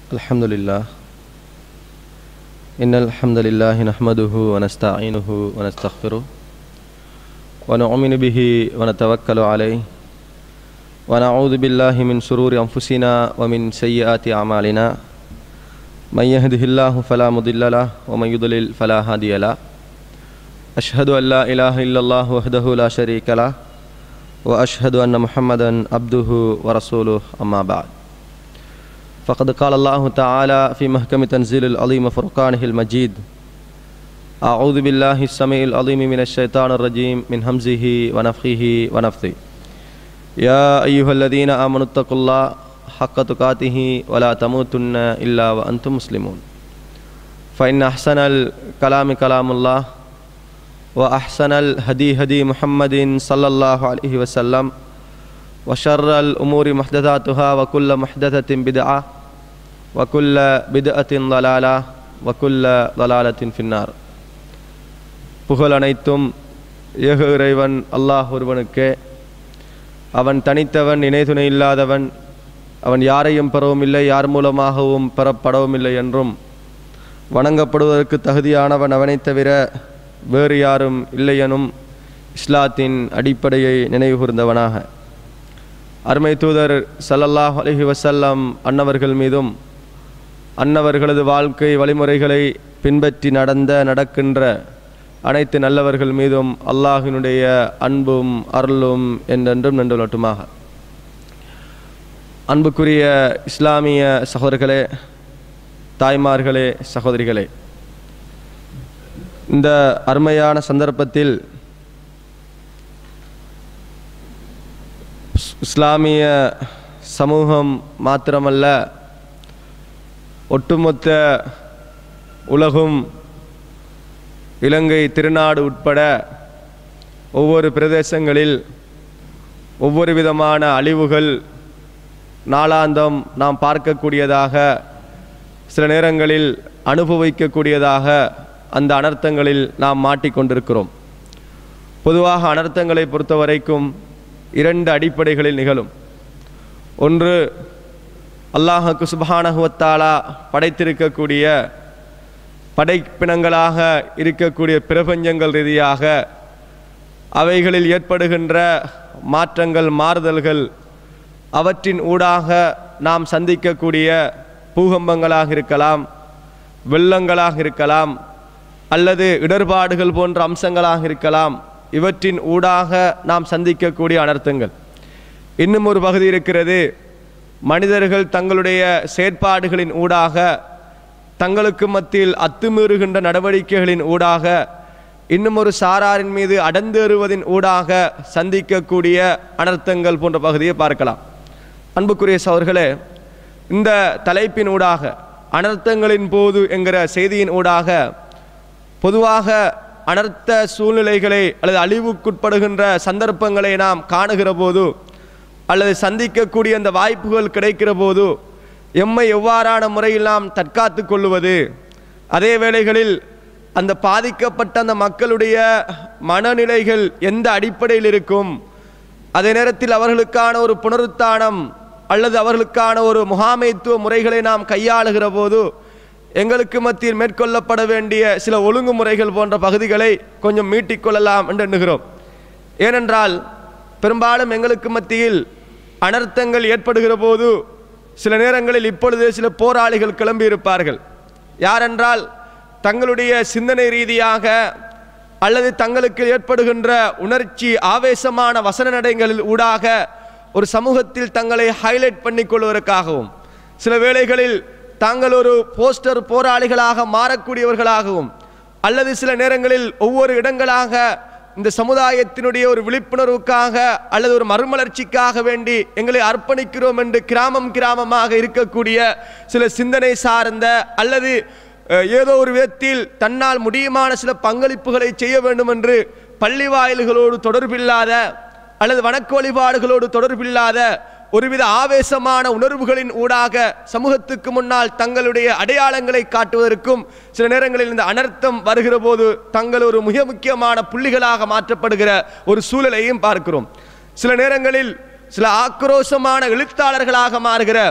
الحمد لله إن الحمد لله نحمده ونستعينه ونستغفره ونؤمن به ونتوكل عليه ونعوذ بالله من شرور أنفسنا ومن سيئات أعمالنا من يهده الله فلا مضل له ومن يضلل فلا هادي له أشهد أن لا إله إلا الله وحده لا شريك له وأشهد أن محمدا عبده ورسوله أما بعد فقد قال الله تعالى في محكم تنزيل العظيم فرقانه المجيد أعوذ بالله السميع العظيم من الشيطان الرجيم من همزه ونفخه ونفثه يا أيها الذين آمنوا اتقوا الله حق تقاته ولا تموتن إلا وأنتم مسلمون فإن أحسن الكلام كلام الله وأحسن الهدي هدي محمد صلى الله عليه وسلم وشر الأمور محدثاتها وكل محدثة بدعة وكل بدعة ضلالة وكل ضلالة في النار புகழ் அனைத்தும் ஏக இறைவன் அல்லாஹ் ஒருவனுக்கே அவன் தனித்தவன் இணைதுணை இல்லாதவன் அவன் யாரையும் பெறவும் இல்லை யார் மூலமாகவும் பெறப்படவும் இல்லை என்றும் வணங்கப்படுவதற்கு தகுதியானவன் அவனைத் தவிர வேறு யாரும் இல்லையெனும் இஸ்லாத்தின் அடிப்படையை நினைவு கூர்ந்தவனாக அருமை தூதர் சல்லல்லாஹ் அலஹி வசல்லம் அன்னவர்கள் மீதும் அன்னவர்களது வாழ்க்கை வழிமுறைகளை பின்பற்றி நடந்த நடக்கின்ற அனைத்து நல்லவர்கள் மீதும் அல்லாஹினுடைய அன்பும் அருளும் என்றென்றும் நின்றுலட்டுமாக அன்புக்குரிய இஸ்லாமிய சகோதரர்களே தாய்மார்களே சகோதரிகளே இந்த அருமையான சந்தர்ப்பத்தில் இஸ்லாமிய சமூகம் மாத்திரமல்ல ஒட்டுமொத்த உலகும் இலங்கை திருநாடு உட்பட ஒவ்வொரு பிரதேசங்களில் ஒவ்வொரு விதமான அழிவுகள் நாளாந்தம் நாம் பார்க்கக்கூடியதாக சில நேரங்களில் அனுபவிக்கக்கூடியதாக அந்த அனர்த்தங்களில் நாம் மாட்டிக்கொண்டிருக்கிறோம் பொதுவாக அனர்த்தங்களை பொறுத்த வரைக்கும் இரண்டு அடிப்படைகளில் நிகழும் ஒன்று அல்லாஹுக்கு சுபஹானகுவத்தாலா படைத்திருக்கக்கூடிய படைப்பினங்களாக இருக்கக்கூடிய பிரபஞ்சங்கள் ரீதியாக அவைகளில் ஏற்படுகின்ற மாற்றங்கள் மாறுதல்கள் அவற்றின் ஊடாக நாம் சந்திக்கக்கூடிய பூகம்பங்களாக இருக்கலாம் வெள்ளங்களாக இருக்கலாம் அல்லது இடர்பாடுகள் போன்ற அம்சங்களாக இருக்கலாம் இவற்றின் ஊடாக நாம் சந்திக்கக்கூடிய அனர்த்தங்கள் இன்னும் ஒரு பகுதி இருக்கிறது மனிதர்கள் தங்களுடைய செயற்பாடுகளின் ஊடாக தங்களுக்கு மத்தியில் அத்துமீறுகின்ற நடவடிக்கைகளின் ஊடாக இன்னும் ஒரு சாராரின் மீது அடந்தேறுவதின் ஊடாக சந்திக்கக்கூடிய அனர்த்தங்கள் போன்ற பகுதியை பார்க்கலாம் அன்புக்குரிய சவர்களே இந்த தலைப்பின் ஊடாக அனர்த்தங்களின் போது என்கிற செய்தியின் ஊடாக பொதுவாக அனர்த்த சூழ்நிலைகளை அல்லது அழிவுக்குட்படுகின்ற சந்தர்ப்பங்களை நாம் காணுகிற போது அல்லது சந்திக்கக்கூடிய அந்த வாய்ப்புகள் கிடைக்கிற போது எம்மை எவ்வாறான முறையில் நாம் தற்காத்து கொள்ளுவது அதே வேளைகளில் அந்த பாதிக்கப்பட்ட அந்த மக்களுடைய மனநிலைகள் எந்த அடிப்படையில் இருக்கும் அதே நேரத்தில் அவர்களுக்கான ஒரு புனருத்தானம் அல்லது அவர்களுக்கான ஒரு முகாமைத்துவ முறைகளை நாம் கையாளுகிற போது எங்களுக்கு மத்தியில் மேற்கொள்ளப்பட வேண்டிய சில ஒழுங்குமுறைகள் போன்ற பகுதிகளை கொஞ்சம் மீட்டிக்கொள்ளலாம் என்று எண்ணுகிறோம் ஏனென்றால் பெரும்பாலும் எங்களுக்கு மத்தியில் அனர்த்தங்கள் ஏற்படுகிற போது சில நேரங்களில் இப்பொழுது சில போராளிகள் கிளம்பியிருப்பார்கள் யாரென்றால் தங்களுடைய சிந்தனை ரீதியாக அல்லது தங்களுக்கு ஏற்படுகின்ற உணர்ச்சி ஆவேசமான வசன நடைகளில் ஊடாக ஒரு சமூகத்தில் தங்களை ஹைலைட் பண்ணிக்கொள்வதற்காகவும் சில வேளைகளில் தாங்கள் ஒரு போஸ்டர் போராளிகளாக மாறக்கூடியவர்களாகவும் அல்லது சில நேரங்களில் ஒவ்வொரு இடங்களாக இந்த சமுதாயத்தினுடைய ஒரு விழிப்புணர்வுக்காக அல்லது ஒரு மறுமலர்ச்சிக்காக வேண்டி எங்களை அர்ப்பணிக்கிறோம் என்று கிராமம் கிராமமாக இருக்கக்கூடிய சில சிந்தனை சார்ந்த அல்லது ஏதோ ஒரு விதத்தில் தன்னால் முடியுமான சில பங்களிப்புகளை செய்ய வேண்டும் என்று பள்ளி வாயில்களோடு தொடர்பில்லாத அல்லது வணக்க வழிபாடுகளோடு தொடர்பில்லாத ஒருவித ஆவேசமான உணர்வுகளின் ஊடாக சமூகத்துக்கு முன்னால் தங்களுடைய அடையாளங்களை காட்டுவதற்கும் சில நேரங்களில் இந்த அனர்த்தம் வருகிற போது தங்கள் ஒரு மிக முக்கியமான புள்ளிகளாக மாற்றப்படுகிற ஒரு சூழலையும் பார்க்கிறோம் சில நேரங்களில் சில ஆக்ரோஷமான எழுத்தாளர்களாக மாறுகிற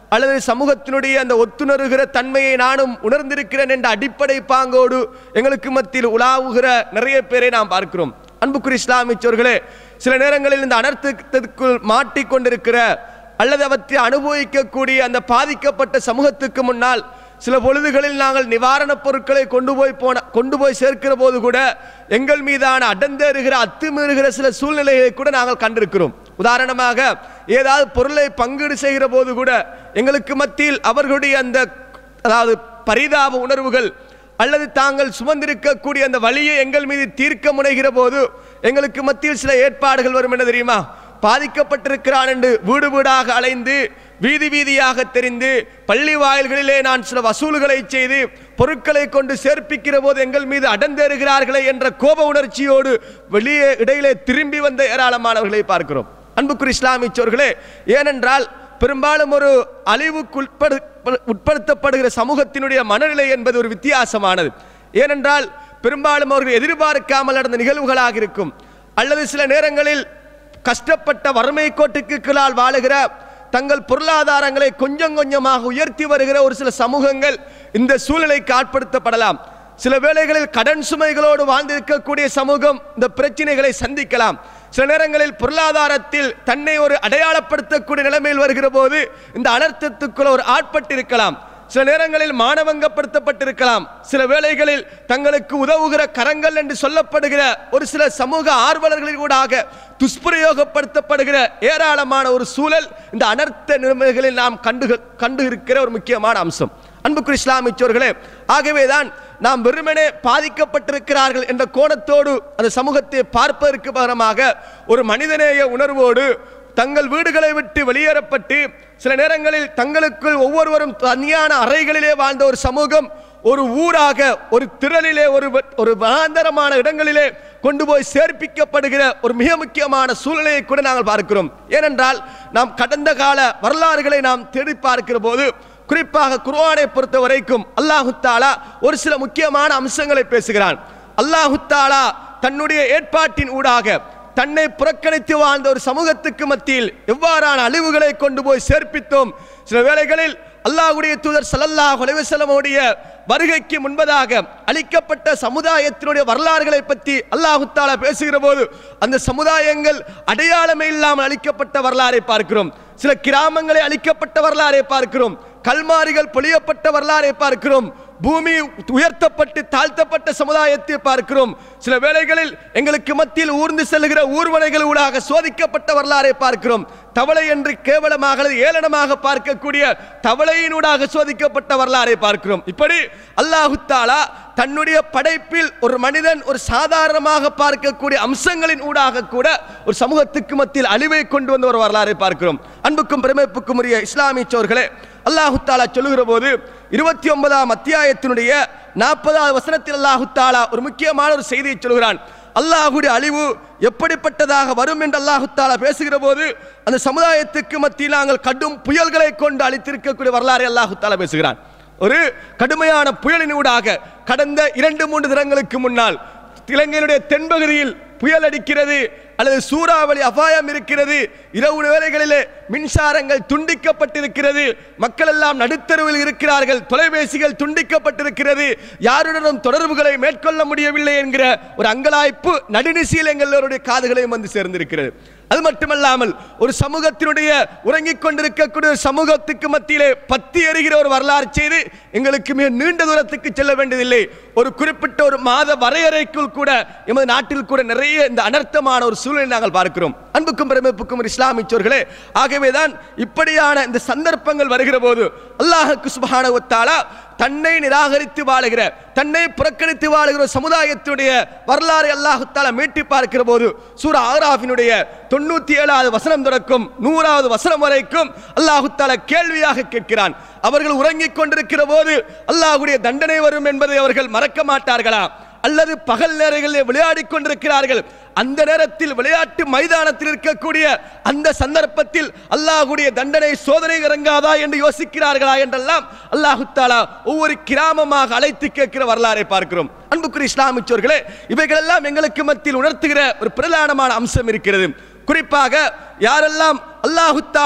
அல்லது சமூகத்தினுடைய அந்த ஒத்துணர்கிற தன்மையை நானும் உணர்ந்திருக்கிறேன் என்ற அடிப்படை பாங்கோடு எங்களுக்கு மத்தியில் உலாவுகிற நிறைய பேரை நாம் பார்க்கிறோம் அன்புக்குரிய இஸ்லாமிச்சோர்களே சில நேரங்களில் இந்த அனர்த்தத்திற்குள் மாட்டிக்கொண்டிருக்கிற அல்லது அவற்றை அனுபவிக்கக்கூடிய அந்த பாதிக்கப்பட்ட சமூகத்துக்கு முன்னால் சில பொழுதுகளில் நாங்கள் நிவாரணப் பொருட்களை கொண்டு போய் போன கொண்டு போய் சேர்க்கிற போது கூட எங்கள் மீதான அடந்தேறுகிற அத்துமீறுகிற சில சூழ்நிலைகளை கூட நாங்கள் கண்டிருக்கிறோம் உதாரணமாக ஏதாவது பொருளை பங்கீடு செய்கிற போது கூட எங்களுக்கு மத்தியில் அவர்களுடைய அந்த அதாவது பரிதாப உணர்வுகள் அல்லது தாங்கள் சுமந்திருக்கக்கூடிய அந்த வழியை எங்கள் மீது தீர்க்க முனைகிற போது எங்களுக்கு மத்தியில் சில ஏற்பாடுகள் வரும் என்ன தெரியுமா பாதிக்கப்பட்டிருக்கிறான் என்று வீடு வீடாக அலைந்து வீதி வீதியாக தெரிந்து பள்ளி வாயில்களிலே நான் சில வசூல்களை செய்து பொருட்களை கொண்டு சேர்ப்பிக்கிற போது எங்கள் மீது அடந்தேறுகிறார்களே என்ற கோப உணர்ச்சியோடு வெளியே இடையிலே திரும்பி வந்த ஏராளமானவர்களை பார்க்கிறோம் அன்புக்குரிய இஸ்லாமிச்சோர்களே ஏனென்றால் பெரும்பாலும் ஒரு அழிவுக்குட்படு உட்படுத்தப்படுகிற சமூகத்தினுடைய மனநிலை என்பது ஒரு வித்தியாசமானது ஏனென்றால் பெரும்பாலும் அவர்கள் எதிர்பார்க்காமல் நடந்த நிகழ்வுகளாக இருக்கும் அல்லது சில நேரங்களில் கஷ்டப்பட்ட வறுமை கோட்டுக்கு கீழால் வாழுகிற தங்கள் பொருளாதாரங்களை கொஞ்சம் கொஞ்சமாக உயர்த்தி வருகிற ஒரு சில சமூகங்கள் இந்த சூழ்நிலைக்கு ஆட்படுத்தப்படலாம் சில வேளைகளில் கடன் சுமைகளோடு வாழ்ந்திருக்கக்கூடிய சமூகம் இந்த பிரச்சனைகளை சந்திக்கலாம் சில நேரங்களில் பொருளாதாரத்தில் தன்னை ஒரு அடையாளப்படுத்தக்கூடிய நிலைமையில் வருகிற போது இந்த அனர்த்தத்துக்குள்ள ஒரு ஆட்பட்டிருக்கலாம் சில நேரங்களில் மானவங்கப்படுத்தப்பட்டிருக்கலாம் சில வேளைகளில் தங்களுக்கு உதவுகிற கரங்கள் என்று சொல்லப்படுகிற ஒரு சில சமூக ஆர்வலர்களின் கூடாக துஷ்பிரயோகப்படுத்தப்படுகிற ஏராளமான ஒரு சூழல் இந்த அனர்த்த நிலைமைகளில் நாம் கண்டு கண்டு இருக்கிற ஒரு முக்கியமான அம்சம் அன்புக்குரிய இஸ்லாமிச்சோர்களே ஆகவேதான் நாம் வெறுமனே பாதிக்கப்பட்டிருக்கிறார்கள் என்ற கோணத்தோடு அந்த சமூகத்தை பார்ப்பதற்கு பகரமாக ஒரு மனிதநேய உணர்வோடு தங்கள் வீடுகளை விட்டு வெளியேறப்பட்டு சில நேரங்களில் தங்களுக்குள் ஒவ்வொருவரும் தனியான அறைகளிலே வாழ்ந்த ஒரு சமூகம் ஒரு ஊராக ஒரு திரளிலே ஒரு வ- ஒரு வனாந்தரமான இடங்களிலே கொண்டு போய் சேர்ப்பிக்கப்படுகிற ஒரு மிக முக்கியமான சூழ்நிலையை கூட நாங்கள் பார்க்கிறோம் ஏனென்றால் நாம் கடந்த கால வரலாறுகளை நாம் தேடி பார்க்கிற போது குறிப்பாக குர்ஆனை பொறுத்த வரைக்கும் அல்லாஹு தாலா ஒரு சில முக்கியமான அம்சங்களை பேசுகிறான் அல்லாஹு தாலா தன்னுடைய ஏற்பாட்டின் ஊடாக தன்னை புறக்கணித்து வாழ்ந்த ஒரு சமூகத்துக்கு மத்தியில் எவ்வாறான அழிவுகளை கொண்டு போய் சேர்ப்பித்தோம் சில வேளைகளில் அல்லாஹ்வுடைய தூதர் ஸல்லல்லாஹு அலைஹி வஸல்லமுடைய வருகைக்கு முன்பதாக அளிக்கப்பட்ட சமுதாயத்தினுடைய வரலாறுகளை பற்றி அல்லாஹு தாலா பேசுகிற போது அந்த சமுதாயங்கள் அடையாளமே இல்லாமல் அளிக்கப்பட்ட வரலாறை பார்க்கிறோம் சில கிராமங்களை அளிக்கப்பட்ட வரலாறை பார்க்கிறோம் கல்மாரிகள் பொழியப்பட்ட வரலாறை பார்க்கிறோம் பூமி உயர்த்தப்பட்டு தாழ்த்தப்பட்ட சமுதாயத்தை பார்க்கிறோம் சில வேளைகளில் எங்களுக்கு மத்தியில் ஊர்ந்து செல்லுகிற ஊர்வனைகள் ஊடாக சோதிக்கப்பட்ட வரலாறை பார்க்கிறோம் தவளை என்று கேவலமாக அல்லது ஏளனமாக பார்க்கக்கூடிய தவளையினூடாக சோதிக்கப்பட்ட வரலாறை பார்க்கிறோம் இப்படி அல்லாஹு தாலா தன்னுடைய படைப்பில் ஒரு மனிதன் ஒரு சாதாரணமாக பார்க்கக்கூடிய அம்சங்களின் ஊடாக கூட ஒரு சமூகத்துக்கு மத்தியில் அழிவை கொண்டு வந்த ஒரு வரலாறை பார்க்கிறோம் அன்புக்கும் பெருமைப்புக்கும் உரிய இஸ்லாமிய சோர்களே அல்லாஹு தாலா சொல்லுகிற போது இருபத்தி ஒன்பதாம் அத்தியாயத்தினுடைய நாற்பதாவது வசனத்தில் அல்லாஹு தாலா ஒரு முக்கியமான ஒரு செய்தியை சொல்கிறான் அல்லாஹுடைய அழிவு எப்படிப்பட்டதாக வரும் என்று அல்லாஹு தாலா பேசுகிற போது அந்த சமுதாயத்துக்கு மத்தியில் நாங்கள் கடும் புயல்களை கொண்டு அழித்திருக்கக்கூடிய வரலாறை அல்லாஹு தாலா பேசுகிறான் ஒரு கடுமையான புயலினூடாக கடந்த இரண்டு மூன்று தினங்களுக்கு முன்னால் இலங்கையினுடைய தென்பகுதியில் புயல் அடிக்கிறது அல்லது சூறாவளி அபாயம் இருக்கிறது இரவு வேளைகளிலே மின்சாரங்கள் துண்டிக்கப்பட்டிருக்கிறது மக்கள் எல்லாம் நடுத்தருவில் இருக்கிறார்கள் தொலைபேசிகள் துண்டிக்கப்பட்டிருக்கிறது யாருடனும் தொடர்புகளை மேற்கொள்ள முடியவில்லை என்கிற ஒரு அங்கலாய்ப்பு நடுநிசையில் எங்களுடைய காதுகளையும் வந்து சேர்ந்திருக்கிறது அது மட்டுமல்லாமல் ஒரு சமூகத்தினுடைய உறங்கிக் கொண்டிருக்கக்கூடிய ஒரு சமூகத்துக்கு மத்தியிலே பத்தி எறிகிற ஒரு வரலாறு செய்து எங்களுக்கு மிக நீண்ட தூரத்துக்கு செல்ல வேண்டியதில்லை ஒரு குறிப்பிட்ட ஒரு மாத வரையறைக்குள் கூட எமது நாட்டில் கூட நிறைய இந்த அனர்த்தமான ஒரு சூழ்நிலை நாங்கள் பார்க்கிறோம் அன்புக்கும் பெருமைப்புக்கும் ஒரு இஸ்லாமிச்சோர்களே ஆகவேதான் இப்படியான இந்த சந்தர்ப்பங்கள் வருகிற போது அல்லாஹுக்கு சுபஹான ஒத்தாலா தன்னை நிராகரித்து வாழுகிற தன்னை புறக்கணித்து வாழுகிற ஒரு சமுதாயத்துடைய வரலாறு அல்லாஹு தாலா மீட்டி பார்க்கிற போது சூரா ஆராஃபினுடைய தொண்ணூத்தி ஏழாவது வசனம் தொடக்கும் நூறாவது வசனம் வரைக்கும் அல்லாஹு தாலா கேள்வியாக கேட்கிறான் அவர்கள் உறங்கிக் கொண்டிருக்கிற போது அல்லாஹ்வுடைய தண்டனை வரும் என்பதை அவர்கள் மறக்க மாட்டார்களா அல்லது பகல் நேரங்களில் விளையாடிக் கொண்டிருக்கிறார்கள் அந்த நேரத்தில் விளையாட்டு மைதானத்தில் இருக்கக்கூடிய அந்த சந்தர்ப்பத்தில் அல்லாஹ்வுடைய தண்டனை சோதனை இறங்காதா என்று யோசிக்கிறார்களா என்றெல்லாம் அல்லாஹு தாலா ஒவ்வொரு கிராமமாக அழைத்து கேட்கிற வரலாறை பார்க்கிறோம் அன்புக்குரிய இஸ்லாமிச்சோர்களே இவைகளெல்லாம் எங்களுக்கு மத்தியில் உணர்த்துகிற ஒரு பிரதானமான அம்சம் இருக்கிறது குறிப்பாக யாரெல்லாம் அல்லாஹு தாலா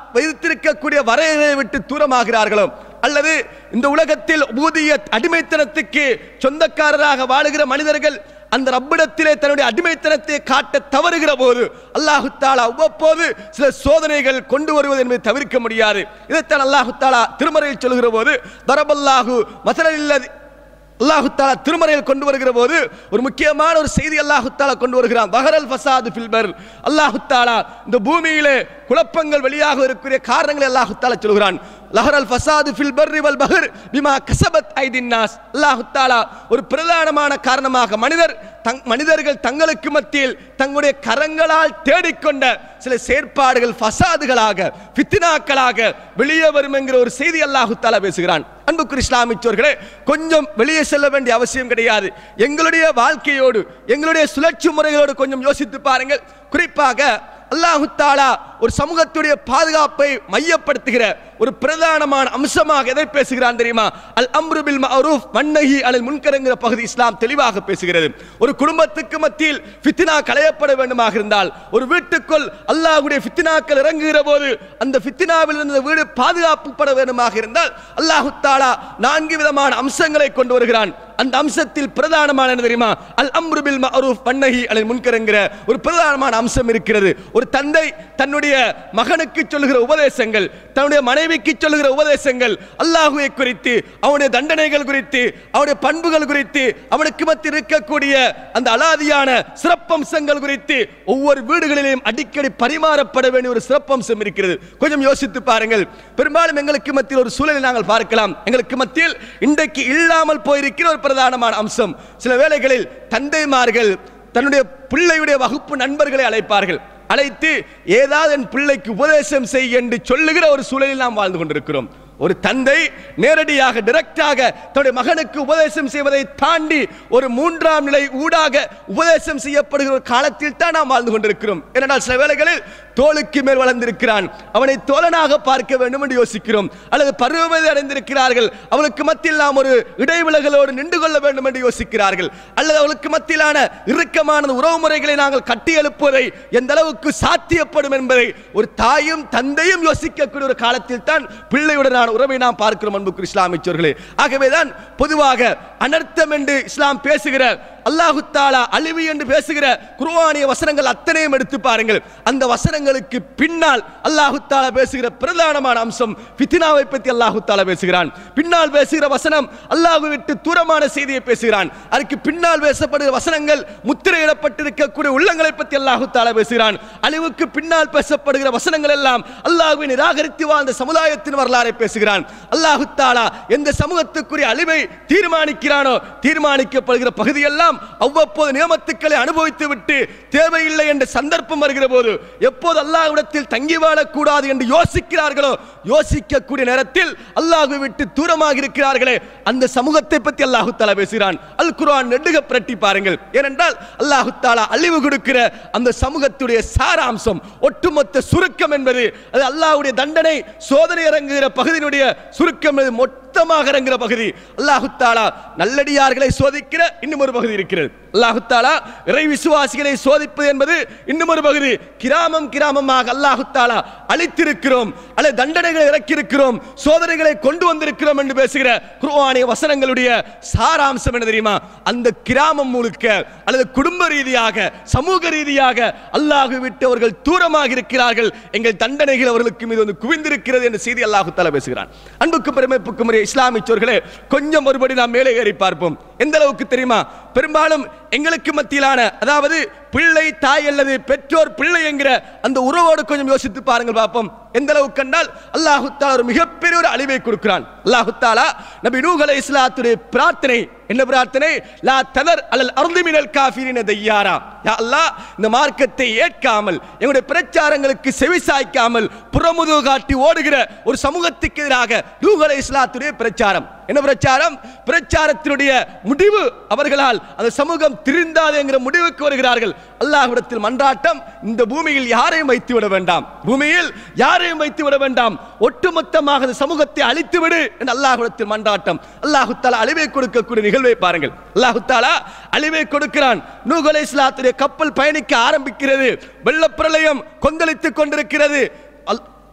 வைத்திருக்கக்கூடிய வரையறையை விட்டு தூரமாகிறார்களோ அல்லது இந்த உலகத்தில் ஊதிய அடிமைத்தனத்துக்கு சொந்தக்காரராக வாழுகிற மனிதர்கள் அந்த ரப்பிடத்திலே தன்னுடைய அடிமைத்தனத்தை காட்ட தவறுகிற போது அல்லாஹு தாலா அவ்வப்போது சில சோதனைகள் கொண்டு வருவது என்பதை தவிர்க்க முடியாது இதைத்தான் அல்லாஹு தாலா திருமறையில் சொல்கிற போது தரபல்லாஹு மசலில்லதி அல்லாஹு தாலா திருமறையில் கொண்டு வருகிற போது ஒரு முக்கியமான ஒரு செய்தி அல்லாஹு தாலா கொண்டு வருகிறான் பஹரல் ஃபசாது ஃபில்பர் அல்லாஹு தாலா இந்த பூமியிலே குழப்பங்கள் வெளியாக இருக்கக்கூடிய காரணங்களை அல்லாஹு தாலா சொல்கிறான் லஹரல் ஃபசாது ஃபில் பர்ரி வல் பஹர் பிமா கசபத் ஐதின் நாஸ் அல்லாஹு தாலா ஒரு பிரதானமான காரணமாக மனிதர் தங் மனிதர்கள் தங்களுக்கு மத்தியில் தங்களுடைய கரங்களால் தேடிக்கொண்ட சில செயற்பாடுகள் ஃபசாதுகளாக ஃபித்னாக்களாக வெளியே வரும் என்கிற ஒரு செய்தி அல்லாஹு தாலா பேசுகிறான் அன்புக்குரிய இஸ்லாமிச்சோர்களே கொஞ்சம் வெளியே செல்ல வேண்டிய அவசியம் கிடையாது எங்களுடைய வாழ்க்கையோடு எங்களுடைய சுழற்சி முறைகளோடு கொஞ்சம் யோசித்து பாருங்கள் குறிப்பாக அல்லாஹு தாலா ஒரு சமூகத்துடைய பாதுகாப்பை மையப்படுத்துகிற ஒரு பிரதானமான அம்சமாக எதை பேசுகிறான் தெரியுமா அல் அம்ரு பில் மஅரூஃப் வன்னஹி அலல் முன்கரங்கிற பகுதி இஸ்லாம் தெளிவாக பேசுகிறது ஒரு குடும்பத்துக்கு மத்தியில் ஃபித்னா களையப்பட வேண்டுமாக இருந்தால் ஒரு வீட்டுக்குள் அல்லாஹ்வுடைய ஃபித்னாக்கள் இறங்குகிற போது அந்த ஃபித்னாவில் இருந்து வீடு பாதுகாப்புப்பட வேண்டுமாக இருந்தால் அல்லாஹு தாலா நான்கு விதமான அம்சங்களை கொண்டு வருகிறான் அந்த அம்சத்தில் பிரதானமான என்ன தெரியுமா அல் அம்ரு பில் மஅரூஃப் வன்னஹி அலல் முன்கரங்கிற ஒரு பிரதானமான அம்சம் இருக்கிறது ஒரு தந்தை தன்னுடைய மகனுக்கு சொல்லுகிற உபதேசங்கள் தன்னுடைய மனைவிக்கு சொல்லுகிற உபதேசங்கள் அல்லாஹுவை குறித்து அவனுடைய தண்டனைகள் குறித்து அவனுடைய பண்புகள் குறித்து அவனுக்கு மத்தியில் இருக்கக்கூடிய அந்த அலாதியான சிறப்பம்சங்கள் குறித்து ஒவ்வொரு வீடுகளிலும் அடிக்கடி பரிமாறப்பட வேண்டிய ஒரு சிறப்பம்சம் இருக்கிறது கொஞ்சம் யோசித்து பாருங்கள் பெரும்பாலும் எங்களுக்கு மத்தியில் ஒரு சூழலை நாங்கள் பார்க்கலாம் எங்களுக்கு மத்தியில் இன்றைக்கு இல்லாமல் போயிருக்கிற ஒரு பிரதானமான அம்சம் சில வேளைகளில் தந்தைமார்கள் தன்னுடைய பிள்ளையுடைய வகுப்பு நண்பர்களை அழைப்பார்கள் அழைத்து ஏதாவது என் பிள்ளைக்கு உபதேசம் செய் என்று சொல்லுகிற ஒரு சூழலில் நாம் வாழ்ந்து கொண்டிருக்கிறோம் ஒரு தந்தை நேரடியாக டிரெக்டாக தன்னுடைய மகனுக்கு உபதேசம் செய்வதை தாண்டி ஒரு மூன்றாம் நிலை ஊடாக உபதேசம் செய்யப்படுகிற ஒரு காலத்தில் தான் நாம் வாழ்ந்து கொண்டிருக்கிறோம் ஏனென்றால் சில வேளைகளில் தோளுக்கு மேல் வளர்ந்திருக்கிறான் அவனை தோழனாக பார்க்க வேண்டும் என்று யோசிக்கிறோம் அல்லது பருவவயது அடைந்திருக்கிறார்கள் அவளுக்கு மத்தியில் நாம் ஒரு இடைவிலகலோடு நின்று கொள்ள வேண்டும் என்று யோசிக்கிறார்கள் அல்லது அவளுக்கு மத்தியிலான இறுக்கமான உறவு முறைகளை நாங்கள் கட்டி எழுப்புவதை எந்த அளவுக்கு சாத்தியப்படும் என்பதை ஒரு தாயும் தந்தையும் யோசிக்கக்கூடிய ஒரு காலத்தில் தான் பிள்ளையுடனான உறவை நாம் பார்க்கிறோம் அன்புக்கு இஸ்லாமிச்சோர்களே ஆகவேதான் பொதுவாக அனர்த்தம் என்று இஸ்லாம் பேசுகிற அல்லாஹு தாலா அழிவு என்று பேசுகிற குர்ஆனிய வசனங்கள் அத்தனையும் எடுத்து பாருங்கள் அந்த வசனங்களுக்கு பின்னால் அல்லாஹு தாலா பேசுகிற பிரதானமான அம்சம் ஃபித்னாவை பற்றி அல்லாஹு தாலா பேசுகிறான் பின்னால் பேசுகிற வசனம் அல்லாஹு விட்டு தூரமான செய்தியை பேசுகிறான் அதுக்கு பின்னால் பேசப்படுகிற வசனங்கள் முத்திரையிடப்பட்டிருக்கக்கூடிய உள்ளங்களை பற்றி அல்லாஹு தாலா பேசுகிறான் அழிவுக்கு பின்னால் பேசப்படுகிற வசனங்கள் எல்லாம் அல்லாஹுவை நிராகரித்து வாழ்ந்த சமுதாயத்தின் வரலாறை பேசுகிறான் அல்லாஹு தாலா எந்த சமூகத்துக்குரிய அழிவை தீர்மானிக்கிறானோ தீர்மானிக்கப்படுகிற பகுதியெல்லாம் அவ்வப்போது நியமத்துக்களை அனுபவித்து விட்டு தேவையில்லை என்ற சந்தர்ப்பம் வருகிற போது எப்போது அல்லாஹ்விடத்தில் தங்கி வாழக்கூடாது என்று யோசிக்கிறார்களோ யோசிக்கக்கூடிய நேரத்தில் அல்லாஹ்வை விட்டு தூரமாக இருக்கிறார்களே அந்த சமூகத்தை பற்றி அல்லாஹு தாலா பேசுகிறான் அல் குர்ஆன் நெடுக பிரட்டி பாருங்கள் ஏனென்றால் அல்லாஹு தாலா அழிவு கொடுக்கிற அந்த சமூகத்துடைய சாராம்சம் ஒட்டுமொத்த சுருக்கம் என்பது அது அல்லாஹ்வுடைய தண்டனை சோதனை இறங்குகிற பகுதியினுடைய சுருக்கம் என்பது மொத்தமாக இறங்குகிற பகுதி அல்லாஹு தாலா நல்லடியார்களை சோதிக்கிற இன்னும் ஒரு பகுதி இருக்கிறது அல்லாஹு தாலா இறை விசுவாசிகளை சோதிப்பது என்பது இன்னும் ஒரு பகுதி கிராமம் கிராமமாக அல்லாஹு தாலா அழித்திருக்கிறோம் அல்லது தண்டனைகளை இறக்கியிருக்கிறோம் சோதனைகளை கொண்டு வந்திருக்கிறோம் என்று பேசுகிற குர்ஆனிய வசனங்களுடைய சாராம்சம் என்ன தெரியுமா அந்த கிராமம் முழுக்க அல்லது குடும்ப ரீதியாக சமூக ரீதியாக அல்லாஹு விட்டு அவர்கள் தூரமாக இருக்கிறார்கள் எங்கள் தண்டனைகள் அவர்களுக்கு மீது வந்து குவிந்திருக்கிறது என்ற செய்தி அல்லாஹு தாலா பேசுகிறான் அன்புக்கு பெருமைப்புக்கும் உரிய இஸ்லாமிச்சோர்களே கொஞ்சம் ஒருபடி நாம் மேலே ஏறி பார்ப்போம் எந்த அளவுக்கு தெரியுமா பெரும்பாலும் எங்களுக்கு மத்தியிலான அதாவது பிள்ளை தாய் அல்லது பெற்றோர் பிள்ளை என்கிற அந்த உறவோடு கொஞ்சம் யோசித்து பாருங்கள் பார்ப்போம் எந்த அளவுக்கு கண்டால் அல்லாஹு தாலா ஒரு மிகப்பெரிய ஒரு அழிவை கொடுக்கிறான் அல்லாஹு தாலா நபி நூஹ் அலைஹிஸ்ஸலாத்துடைய பிரார்த்தனை என்ன பிரார்த்தனை லா ததர் அல்லல் அருந்தி மினல் காஃபிரின தையாரா யா அல்லாஹ் இந்த மார்க்கத்தை ஏற்காமல் எங்களுடைய பிரச்சாரங்களுக்கு செவிசாய்க்காமல் புறமுது காட்டி ஓடுகிற ஒரு சமூகத்துக்கு எதிராக நூஹ் அலைஹிஸ்ஸலாத்துடைய பிரச்சாரம் என்ன பிரச்சாரம் பிரச்சாரத்தினுடைய முடிவு அவர்களால் அந்த சமூகம் திருந்தாது என்கிற முடிவுக்கு வருகிறார்கள் அல்லாஹ்விடத்தில் மன்றாட்டம் இந்த பூமியில் யாரையும் வைத்து விட வேண்டாம் பூமியில் யாரையும் வைத்து விட வேண்டாம் ஒட்டுமொத்தமாக இந்த சமூகத்தை அழித்து விடு என்று அல்லாஹ்விடத்தில் மன்றாட்டம் அல்லாஹு தாலா அழிவை கொடுக்கக்கூடிய நிகழ்வை பாருங்கள் அல்லாஹு தாலா அழிவை கொடுக்கிறான் நூஹ் அலைஹிஸ்ஸலாத்துடைய கப்பல் பயணிக்க ஆரம்பிக்கிறது வெள்ளப்பிரளயம் கொந்தளித்துக் கொண்டிருக்கிறது அல்-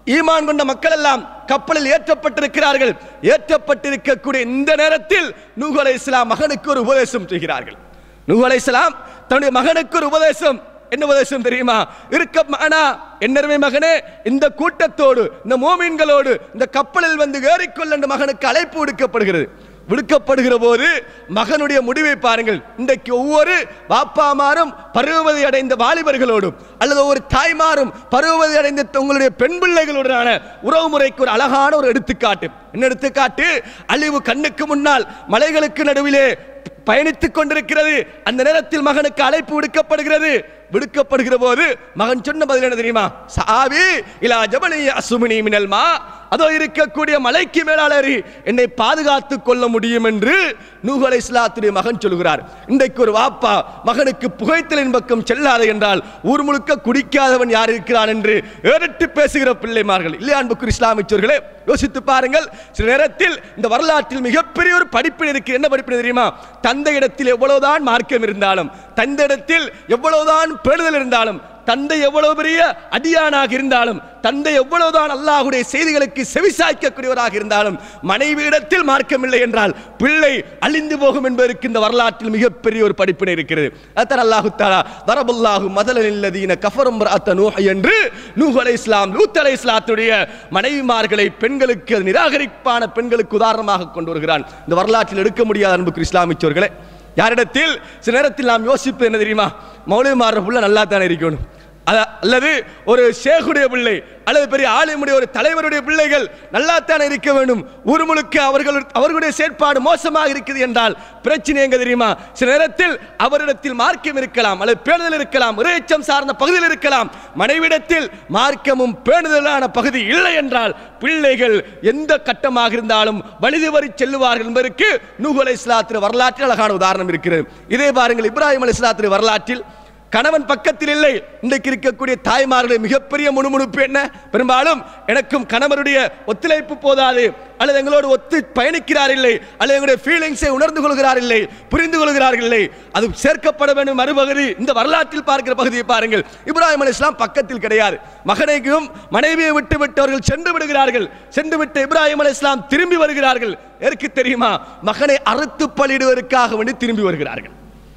ஈமான் கொண்ட மக்கள் எல்லாம் கப்பலில் ஏற்றப்பட்டிருக்கிறார்கள் ஏற்றப்பட்டிருக்கக்கூடிய இந்த நேரத்தில் நூஹ் அலைஹிஸ்ஸலாம் மகனுக்கு ஒரு உபதேசம் செய்கிறார்கள் நூஹ் அலைஹிஸ்ஸலாம் தன்னுடைய மகனுக்கு ஒரு உபதேசம் என்ன உபதேசம் தெரியுமா இருக்க மானா என்னருமே மகனே இந்த கூட்டத்தோடு இந்த மோமீன்களோடு இந்த கப்பலில் வந்து ஏறிக்கொள்ள என்று மகனுக்கு அழைப்பு விடுக்கப்படுகிறது விடுக்கப்படுகிற போது மகனுடைய முடிவை பாருங்கள் இன்றைக்கு ஒவ்வொரு பாப்பாமாரும் பருவவதி அடைந்த வாலிபர்களோடும் அல்லது ஒவ்வொரு தாய்மாரும் பருவவதி அடைந்த உங்களுடைய பெண் பிள்ளைகளுடனான உறவு முறைக்கு ஒரு அழகான ஒரு எடுத்துக்காட்டு என்ன எடுத்துக்காட்டு அழிவு கண்ணுக்கு முன்னால் மலைகளுக்கு நடுவிலே பயணித்துக் கொண்டிருக்கிறது அந்த நேரத்தில் மகனுக்கு அழைப்பு விடுக்கப்படுகிறது விடுக்கப்படுகிற போது மகன் சொன்ன பதில் என்ன தெரியுமா சாவி இலா ஜபலி அசுமினி மினல்மா அதோ இருக்கக்கூடிய மலைக்கு மேலாளரி என்னை பாதுகாத்துக் கொள்ள முடியும் என்று நூஹ் அலைஹிஸ்ஸலாத்துடைய மகன் சொல்கிறார் இன்றைக்கு ஒரு வாப்பா மகனுக்கு புகைத்தலின் பக்கம் செல்லாது என்றால் ஊர் முழுக்க குடிக்காதவன் யார் இருக்கிறான் என்று ஏறிட்டு பேசுகிற பிள்ளைமார்கள் இல்லையா அன்புக்கு இஸ்லாமிச்சர்களே யோசித்து பாருங்கள் சில நேரத்தில் இந்த வரலாற்றில் மிகப்பெரிய ஒரு படிப்பினை இருக்கு என்ன படிப்பினை தெரியுமா தந்தை இடத்தில் எவ்வளவுதான் மார்க்கம் இருந்தாலும் தந்தை இடத்தில் எவ்வளவுதான் பேணுதல் இருந்தாலும் தந்தை எவ்வளவு பெரிய அடியானாக இருந்தாலும் தந்தை எவ்வளவுதான் அல்லாஹுடைய செய்திகளுக்கு செவிசாய்க்கக்கூடியவராக இருந்தாலும் மனைவியிடத்தில் மார்க்கமில்லை என்றால் பிள்ளை அழிந்து போகும் என்பதற்கு இந்த வரலாற்றில் மிகப்பெரிய ஒரு படிப்பினை இருக்கிறது அத்தன் அல்லாஹு தாலா வரபுல்லாஹு மதலில்லதீன கஃபரும் அத்த நூஹ் என்று நூஹ் அலை இஸ்லாம் லூத் அலை இஸ்லாத்துடைய மனைவிமார்களை பெண்களுக்கு அது நிராகரிப்பான பெண்களுக்கு உதாரணமாக கொண்டு வருகிறான் இந்த வரலாற்றில் எடுக்க முடியாத அன்புக்கு இஸ்லாமிச்சோர்களே யாரிடத்தில் சில நேரத்தில் நாம் யோசிப்பது என்ன தெரியுமா மௌலிமார புள்ள நல்லா தானே இருக்கணும் அத- அல்லது ஒரு ஷேகுடைய பிள்ளை அல்லது பெரிய ஆலிமுடைய ஒரு தலைவருடைய பிள்ளைகள் நல்லாத்தானே இருக்க வேண்டும் ஊர் முழுக்க அவர்கள் அவர்களுடைய செயற்பாடு மோசமாக இருக்குது என்றால் பிரச்சனை எங்க தெரியுமா சில நேரத்தில் அவரிடத்தில் மார்க்கம் இருக்கலாம் அல்லது பேணுதல் இருக்கலாம் இறைச்சம் சார்ந்த பகுதியில் இருக்கலாம் மனைவிடத்தில் மார்க்கமும் பேணுதலான பகுதி இல்லை என்றால் பிள்ளைகள் எந்த கட்டமாக இருந்தாலும் வழிதுவரி செல்லுவார்கள் என்பதற்கு நூஹ் அலைஹிஸ்ஸலாத்தின் வரலாற்றில் அழகான உதாரணம் இருக்கிறது இதே பாருங்கள் இப்ராஹிம் அலைஹிஸ்ஸலாத்தின் வரலாற்றில் கணவன் பக்கத்தில் இல்லை இன்றைக்கு இருக்கக்கூடிய தாய்மார்களுடைய மிகப்பெரிய முணுமுணுப்பு என்ன பெரும்பாலும் எனக்கும் கணவருடைய ஒத்துழைப்பு போதாது அல்லது எங்களோடு ஒத்து பயணிக்கிறார் இல்லை அல்லது எங்களுடைய ஃபீலிங்ஸை உணர்ந்து கொள்கிறார் இல்லை புரிந்து கொள்கிறார்கள் இல்லை அது சேர்க்கப்பட வேண்டும் மறுபகுதி இந்த வரலாற்றில் பார்க்கிற பகுதியை பாருங்கள் இப்ராஹிம் அலைஹிஸ்ஸலாம் பக்கத்தில் கிடையாது மகனையும் மனைவியை விட்டு விட்டு அவர்கள் சென்று விடுகிறார்கள் சென்று விட்டு இப்ராஹிம் அலைஹிஸ்ஸலாம் திரும்பி வருகிறார்கள் எதற்கு தெரியுமா மகனை அறுத்து பலிடுவதற்காக வேண்டி திரும்பி வருகிறார்கள்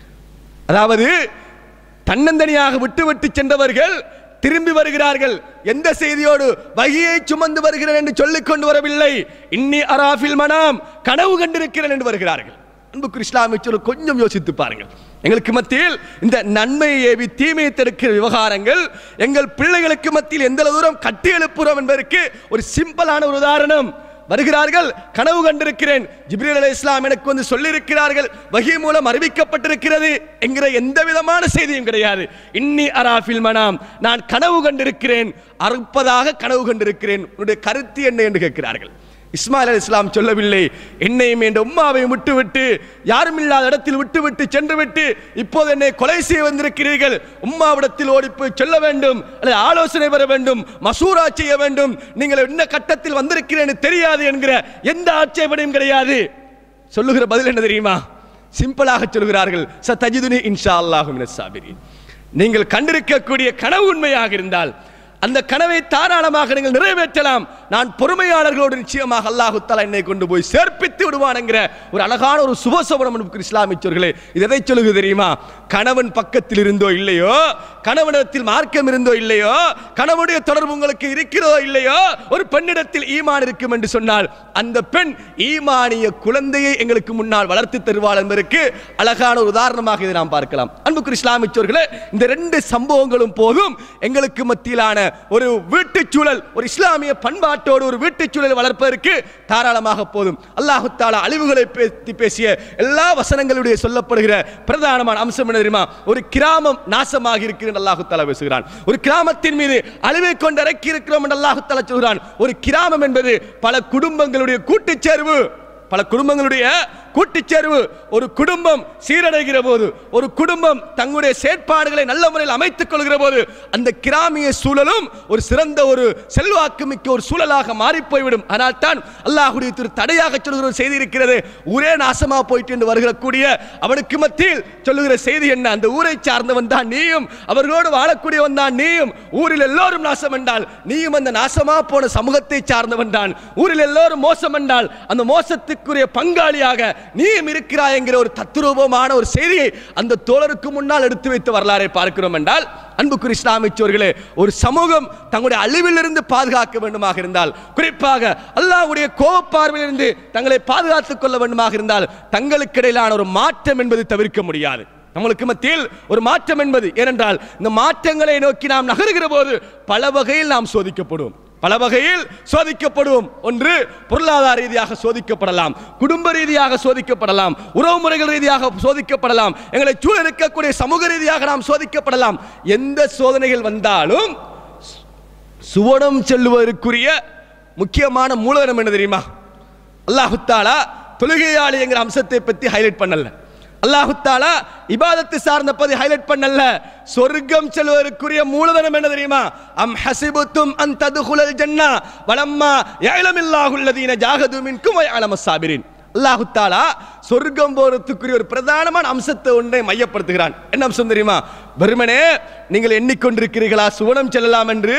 அதாவது தன்னந்தனியாக விட்டு விட்டு சென்றவர்கள் திரும்பி வருகிறார்கள் எந்த செய்தியோடு வகியை சுமந்து வருகிறேன் என்று சொல்லிக் கொண்டு வரவில்லை இன்னி அராஃபில் மனாம் கனவு கண்டிருக்கிறேன் என்று வருகிறார்கள் அன்புக்கு இஸ்லாமிய கொஞ்சம் யோசித்து பாருங்கள் எங்களுக்கு மத்தியில் இந்த நன்மையை ஏவி தீமையை தடுக்கிற விவகாரங்கள் எங்கள் பிள்ளைகளுக்கு மத்தியில் எந்த தூரம் கட்டி எழுப்புறோம் என்பதற்கு ஒரு சிம்பிளான ஒரு உதாரணம் வருகிறார்கள் கனவு கண்டிருக்கிறேன் ஜிப்ரீல் அலை இஸ்லாம் எனக்கு வந்து சொல்லியிருக்கிறார்கள் வகி மூலம் அறிவிக்கப்பட்டிருக்கிறது என்கிற எந்த விதமான செய்தியும் கிடையாது இன்னி அராஃபில் மனாம் நான் கனவு கண்டிருக்கிறேன் அறுப்பதாக கனவு கண்டிருக்கிறேன் உன்னுடைய கருத்து என்ன என்று கேட்கிறார்கள் இஸ்மாயில் அலி இஸ்லாம் சொல்லவில்லை என்னையும் என் உம்மாவையும் விட்டுவிட்டு யாரும் இல்லாத இடத்தில் விட்டுவிட்டு சென்று விட்டு இப்போது என்னை கொலை செய்ய வந்திருக்கிறீர்கள் உம்மாவிடத்தில் ஓடி போய் சொல்ல வேண்டும் அல்லது ஆலோசனை பெற வேண்டும் மசூரா செய்ய வேண்டும் நீங்கள் என்ன கட்டத்தில் வந்திருக்கிறேன்னு தெரியாது என்கிற எந்த ஆட்சேபனையும் கிடையாது சொல்லுகிற பதில் என்ன தெரியுமா சிம்பிளாக சொல்கிறார்கள் ச தஜிதுனி இன்ஷா அல்லாஹு மினஸ் சாபிரீன் நீங்கள் கண்டிருக்கக்கூடிய கனவு உண்மையாக இருந்தால் அந்த கனவை தாராளமாக நீங்கள் நிறைவேற்றலாம் நான் பொறுமையாளர்களோடு நிச்சயமாக அல்லாஹு தஆலா என்னை கொண்டு போய் சேர்ப்பித்து விடுவான் என்கிற ஒரு அழகான ஒரு சுபசோபனம் நமக்கு இஸ்லாமிச்சோர்களே இது எதை சொல்லுது தெரியுமா கணவன் பக்கத்தில் இருந்தோ இல்லையோ கணவனிடத்தில் மார்க்கம் இருந்தோ இல்லையோ கணவனுடைய தொடர்பு உங்களுக்கு இருக்கிறதோ இல்லையோ ஒரு பெண்ணிடத்தில் ஈமான் இருக்கும் என்று சொன்னால் அந்த பெண் ஈமானிய குழந்தையை எங்களுக்கு முன்னால் வளர்த்து தருவாள் என்பதற்கு அழகான ஒரு உதாரணமாக இதை நாம் பார்க்கலாம் அன்புக்கு இஸ்லாமிச்சோர்களே இந்த ரெண்டு சம்பவங்களும் போதும் எங்களுக்கு மத்தியிலான ஒரு வீட்டுச் சூழல் ஒரு இஸ்லாமிய பண்பாட்டோடு ஒரு வீட்டுச் சூழலை வளர்ப்பதற்கு தாராளமாக போதும் அல்லாஹு தாலா அழிவுகளை பற்றி பேசிய எல்லா வசனங்களுடைய சொல்லப்படுகிற பிரதானமான அம்சம் என்ன தெரியுமா ஒரு கிராமம் நாசமாக இருக்கிறது அல்லாஹு தாலா பேசுகிறான் ஒரு கிராமத்தின் மீது அழிவை கொண்டு இறக்கி இருக்கிறோம் என்று அல்லாஹு தாலா சொல்கிறான் ஒரு கிராமம் என்பது பல குடும்பங்களுடைய கூட்டுச் சேர்வு பல குடும்பங்களுடைய கூட்டுச்சேர்வு ஒரு குடும்பம் சீரடைகிற போது ஒரு குடும்பம் தங்களுடைய செயற்பாடுகளை நல்ல முறையில் அமைத்துக் கொள்கிற போது அந்த கிராமிய சூழலும் ஒரு சிறந்த ஒரு செல்வாக்கு மிக்க ஒரு சூழலாக மாறி போய்விடும் ஆனால் தான் அல்லாஹுடைய திரு தடையாக சொல்கிற ஒரு செய்தி இருக்கிறது ஊரே நாசமா போயிட்டு என்று வருகிற கூடிய அவனுக்கு மத்தியில் சொல்லுகிற செய்தி என்ன அந்த ஊரை சார்ந்தவன் தான் நீயும் அவர்களோடு வாழக்கூடியவன் தான் நீயும் ஊரில் எல்லோரும் நாசம் என்றால் நீயும் அந்த நாசமா போன சமூகத்தை சார்ந்தவன் தான் ஊரில் எல்லோரும் மோசம் என்றால் அந்த மோசத்துக்குரிய பங்காளியாக நீயும் இருக்கிறாய் என்கிற ஒரு தத்துரூபமான ஒரு செய்தியை அந்த தோழருக்கு முன்னால் எடுத்து வைத்த வரலாறை பார்க்கிறோம் என்றால் அன்புக்குரிய இஸ்லாமிச்சோர்களே ஒரு சமூகம் தங்களுடைய அழிவிலிருந்து பாதுகாக்க வேண்டுமாக இருந்தால் குறிப்பாக அல்லாஹ்வுடைய கோபப்பார்வையிலிருந்து தங்களை பாதுகாத்துக் கொள்ள வேண்டுமாக இருந்தால் தங்களுக்கு இடையிலான ஒரு மாற்றம் என்பது தவிர்க்க முடியாது நம்மளுக்கு மத்தியில் ஒரு மாற்றம் என்பது ஏனென்றால் இந்த மாற்றங்களை நோக்கி நாம் நகருகிற போது பல வகையில் நாம் சோதிக்கப்படுவோம் பல வகையில் சோதிக்கப்படுவோம் ஒன்று பொருளாதார ரீதியாக சோதிக்கப்படலாம் குடும்ப ரீதியாக சோதிக்கப்படலாம் உறவுமுறைகள் ரீதியாக சோதிக்கப்படலாம் எங்களை சூழ இருக்கக்கூடிய சமூக ரீதியாக நாம் சோதிக்கப்படலாம் எந்த சோதனைகள் வந்தாலும் சுவனம் செல்லுவதற்குரிய முக்கியமான மூலதனம் என்ன தெரியுமா அல்லாஹு தாலா தொழுகையாளி என்கிற அம்சத்தை பற்றி ஹைலைட் பண்ணல அல்லாஹு தாலா இபாதத்து சார்ந்த பதி ஹைலைட் பண்ணல சொர்க்கம் செல்வதற்குரிய மூலதனம் என்ன தெரியுமா அம் ஹசிபுத்தும் அன் ததுகுலல் ஜன்னா வலம்மா யஅலமில்லாஹு அல்லதீன ஜாஹது மின்கும் வ யஅலமஸ் சாபிரின் அல்லாஹு தாலா சொர்க்கம் போறதுக்குரிய ஒரு பிரதானமான அம்சத்தை ஒன்றை மையப்படுத்துகிறான் என்ன அம்சம் தெரியுமா வெறுமனே நீங்கள் எண்ணிக்கொண்டிருக்கிறீர்களா சுவனம் செல்லலாம் என்று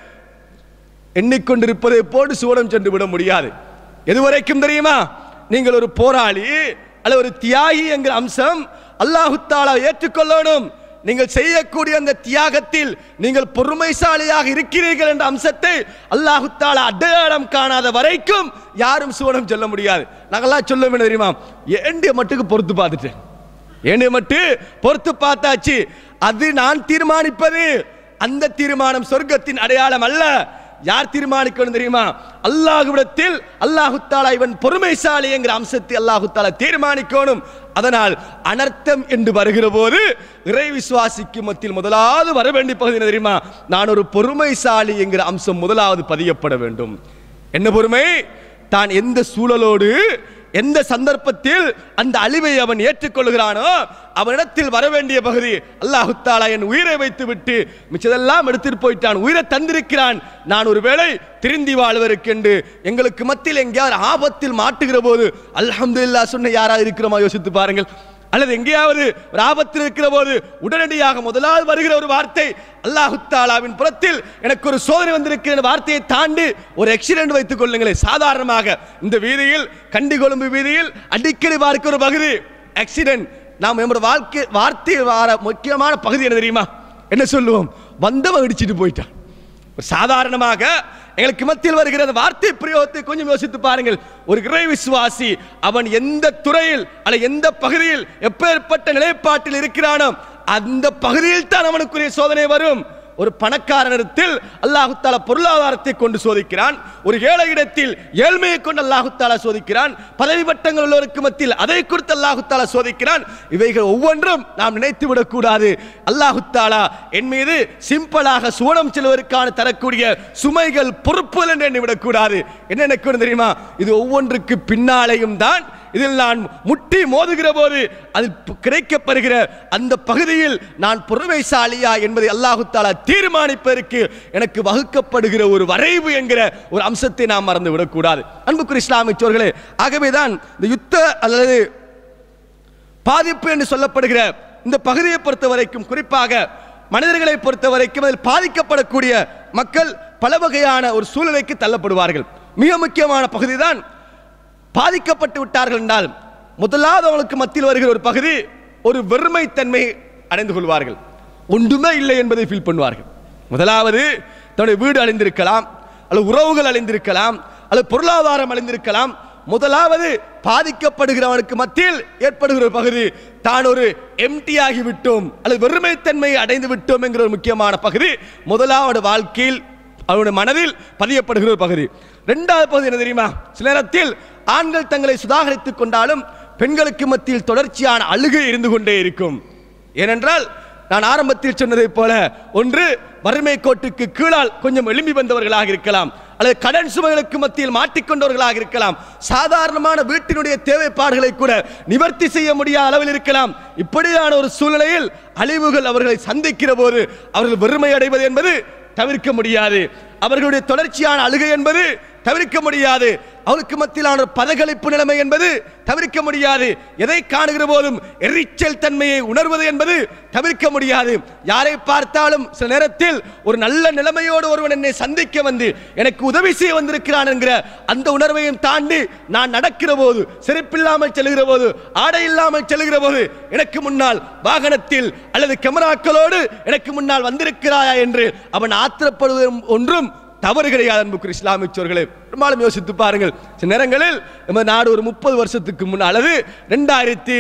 எண்ணிக்கொண்டிருப்பதை போட்டு சுவனம் சென்று விட முடியாது எதுவரைக்கும் தெரியுமா நீங்கள் ஒரு போராளி அல்ல ஒரு தியாகி என்கிற அம்சம் அல்லாஹு தாலா ஏற்றுக்கொள்ளணும் நீங்கள் செய்யக்கூடிய அந்த தியாகத்தில் நீங்கள் பொறுமைசாலியாக இருக்கிறீர்கள் என்ற அம்சத்தை அல்லாஹு தாலா அடையாளம் காணாத வரைக்கும் யாரும் சுவனம் சொல்ல முடியாது நாங்கெல்லாம் சொல்ல வேணும் தெரியுமா ஏண்டிய மட்டுக்கு பொறுத்து பார்த்துட்டேன் ஏண்டிய மட்டும் பொறுத்து பார்த்தாச்சு அது நான் தீர்மானிப்பது அந்த தீர்மானம் சொர்க்கத்தின் அடையாளம் அல்ல யார் தீர்மானிக்கணும் தெரியுமா அல்லாஹுவிடத்தில் அல்லாஹு தாலா இவன் பொறுமைசாலி என்கிற அம்சத்தை அல்லாஹு தாலா தீர்மானிக்கணும் அதனால் அனர்த்தம் என்று வருகிற போது இறை விசுவாசிக்கு மத்தியில் முதலாவது வர வேண்டிய பகுதி என்ன தெரியுமா நான் ஒரு பொறுமைசாலி என்கிற அம்சம் முதலாவது பதியப்பட வேண்டும் என்ன பொறுமை தான் எந்த சூழலோடு எந்த சந்தர்ப்பத்தில் அந்த அழிவை அவன் ஏற்றுக்கொள்கிறானோ அவனிடத்தில் வர வேண்டிய பகுதி அல்லாஹு தாலா என் உயிரை வைத்து விட்டு மிச்சதெல்லாம் எடுத்துட்டு போயிட்டான் உயிரை தந்திருக்கிறான் நான் ஒருவேளை திருந்தி வாழ்வதற்கென்று எங்களுக்கு மத்தியில் எங்கேயாவது ஆபத்தில் மாட்டுகிற போது அல்ஹம்துலில்லாஹ் சொன்ன யாராவது இருக்கிறோமா யோசித்து பாருங்கள் அல்லது எங்கேயாவது ஒரு ஆபத்தில் இருக்கிற போது உடனடியாக முதலாவது வருகிற ஒரு வார்த்தை அல்லாஹு தாலாவின் புறத்தில் எனக்கு ஒரு சோதனை வந்திருக்கிற வார்த்தையை தாண்டி ஒரு ஆக்சிடென்ட் வைத்துக் கொள்ளுங்களேன் சாதாரணமாக இந்த வீதியில் கண்டி கொழும்பு வீதியில் அடிக்கடி பார்க்கிற ஒரு பகுதி ஆக்சிடென்ட் நாம் நம்முடைய வாழ்க்கை வார்த்தை வார முக்கியமான பகுதி என்ன தெரியுமா என்ன சொல்லுவோம் வந்தவன் இடிச்சிட்டு போயிட்டான் ஒரு சாதாரணமாக எங்களுக்கு மத்தியில் வருகிற அந்த வார்த்தை பிரயோகத்தை கொஞ்சம் யோசித்து பாருங்கள் ஒரு இறை விசுவாசி அவன் எந்த துறையில் அல்ல எந்த பகுதியில் எப்பேற்பட்ட நிலைப்பாட்டில் இருக்கிறானோ அந்த பகுதியில் தான் அவனுக்குரிய சோதனை வரும் ஒரு பணக்காரனிடத்தில் அல்லாஹு தாலா பொருளாதாரத்தை கொண்டு சோதிக்கிறான் ஒரு ஏழை இடத்தில் ஏழ்மையை கொண்டு அல்லாஹு தாலா சோதிக்கிறான் பதவி பட்டங்கள் உள்ளவருக்கு மத்தியில் அதை குறித்து அல்லாஹு தாலா சோதிக்கிறான் இவைகள் ஒவ்வொன்றும் நாம் நினைத்து விடக்கூடாது அல்லாஹு தாலா என் மீது சிம்பிளாக சுவனம் செல்வதற்கான தரக்கூடிய சுமைகள் பொறுப்புகள் என்று எண்ணி விடக்கூடாது என்ன நினைக்கணும் தெரியுமா இது ஒவ்வொன்றுக்கு பின்னாலேயும் தான் இதில் நான் முட்டி மோதுகிற போது அதில் ப- கிடைக்கப்பெறுகிற அந்த பகுதியில் நான் பொறுமைசாலியா என்பதை அல்லாஹு தாலா தீர்மானிப்பதற்கு எனக்கு வகுக்கப்படுகிற ஒரு வரைவு என்கிற ஒரு அம்சத்தை நாம் மறந்து விடக்கூடாது அன்புக்குரிய இஸ்லாமிய சோர்களே ஆகவேதான் இந்த யுத்த அல்லது பாதிப்பு என்று சொல்லப்படுகிற இந்த பகுதியை பொறுத்த வரைக்கும் குறிப்பாக மனிதர்களை பொறுத்த வரைக்கும் அதில் பாதிக்கப்படக்கூடிய மக்கள் பல வகையான ஒரு சூழ்நிலைக்கு தள்ளப்படுவார்கள் மிக முக்கியமான பகுதி தான் பாதிக்கப்பட்டு விட்டார்கள் என்றால் முதலாவது அவங்களுக்கு மத்தியில் வருகிற ஒரு பகுதி ஒரு வெறுமைத்தன்மை அடைந்து கொள்வார்கள் ஒன்றுமே இல்லை என்பதை ஃபீல் பண்ணுவார்கள் முதலாவது தன்னுடைய வீடு அழிந்திருக்கலாம் அல்லது உறவுகள் அழிந்திருக்கலாம் அல்லது பொருளாதாரம் அழிந்திருக்கலாம் முதலாவது பாதிக்கப்படுகிறவனுக்கு மத்தியில் ஏற்படுகிற ஒரு பகுதி தான் ஒரு எம்டி ஆகி விட்டோம் அல்லது வெறுமைத்தன்மை அடைந்து விட்டோம் என்கிற ஒரு முக்கியமான பகுதி முதலாவது வாழ்க்கையில் அவனுடைய மனதில் பதியப்படுகிற ஒரு பகுதி இரண்டாவது பகுதி என்ன தெரியுமா சில நேரத்தில் ஆண்கள் தங்களை சுதாகரித்துக் கொண்டாலும் பெண்களுக்கு மத்தியில் தொடர்ச்சியான அழுகை இருந்து கொண்டே இருக்கும் ஏனென்றால் நான் ஆரம்பத்தில் சொன்னதைப் போல ஒன்று வறுமை கோட்டுக்கு கீழால் கொஞ்சம் எழும்பி வந்தவர்களாக இருக்கலாம் அல்லது கடன் சுமைகளுக்கு மத்தியில் மாட்டிக்கொண்டவர்களாக இருக்கலாம் சாதாரணமான வீட்டினுடைய தேவைப்பாடுகளை கூட நிவர்த்தி செய்ய முடியாத அளவில் இருக்கலாம் இப்படியான ஒரு சூழ்நிலையில் அழிவுகள் அவர்களை சந்திக்கிற போது அவர்கள் வெறுமை அடைவது என்பது தவிர்க்க முடியாது அவர்களுடைய தொடர்ச்சியான அழுகை என்பது தவிர்க்க முடியாது அவருக்கு மத்தியிலான ஒரு பதகளிப்பு நிலைமை என்பது தவிர்க்க முடியாது எதை காணுகிற போதும் எரிச்சல் தன்மையை உணர்வது என்பது தவிர்க்க முடியாது யாரை பார்த்தாலும் சில நேரத்தில் ஒரு நல்ல நிலைமையோடு ஒருவன் என்னை சந்திக்க வந்து எனக்கு உதவி செய்ய வந்திருக்கிறான் என்கிற அந்த உணர்வையும் தாண்டி நான் நடக்கிற போது செருப்பில்லாமல் செல்கிற போது ஆடை இல்லாமல் செல்கிற போது எனக்கு முன்னால் வாகனத்தில் அல்லது கேமராக்களோடு எனக்கு முன்னால் வந்திருக்கிறாயா என்று அவன் ஆத்திரப்படுவது ஒன்றும் தவறு கிடையாது அன்புக்கு இஸ்லாமிச்சோர்களே பெரும்பாலும் யோசித்து பாருங்கள் சில நேரங்களில் நமது நாடு ஒரு முப்பது வருஷத்துக்கு முன் அல்லது ரெண்டாயிரத்தி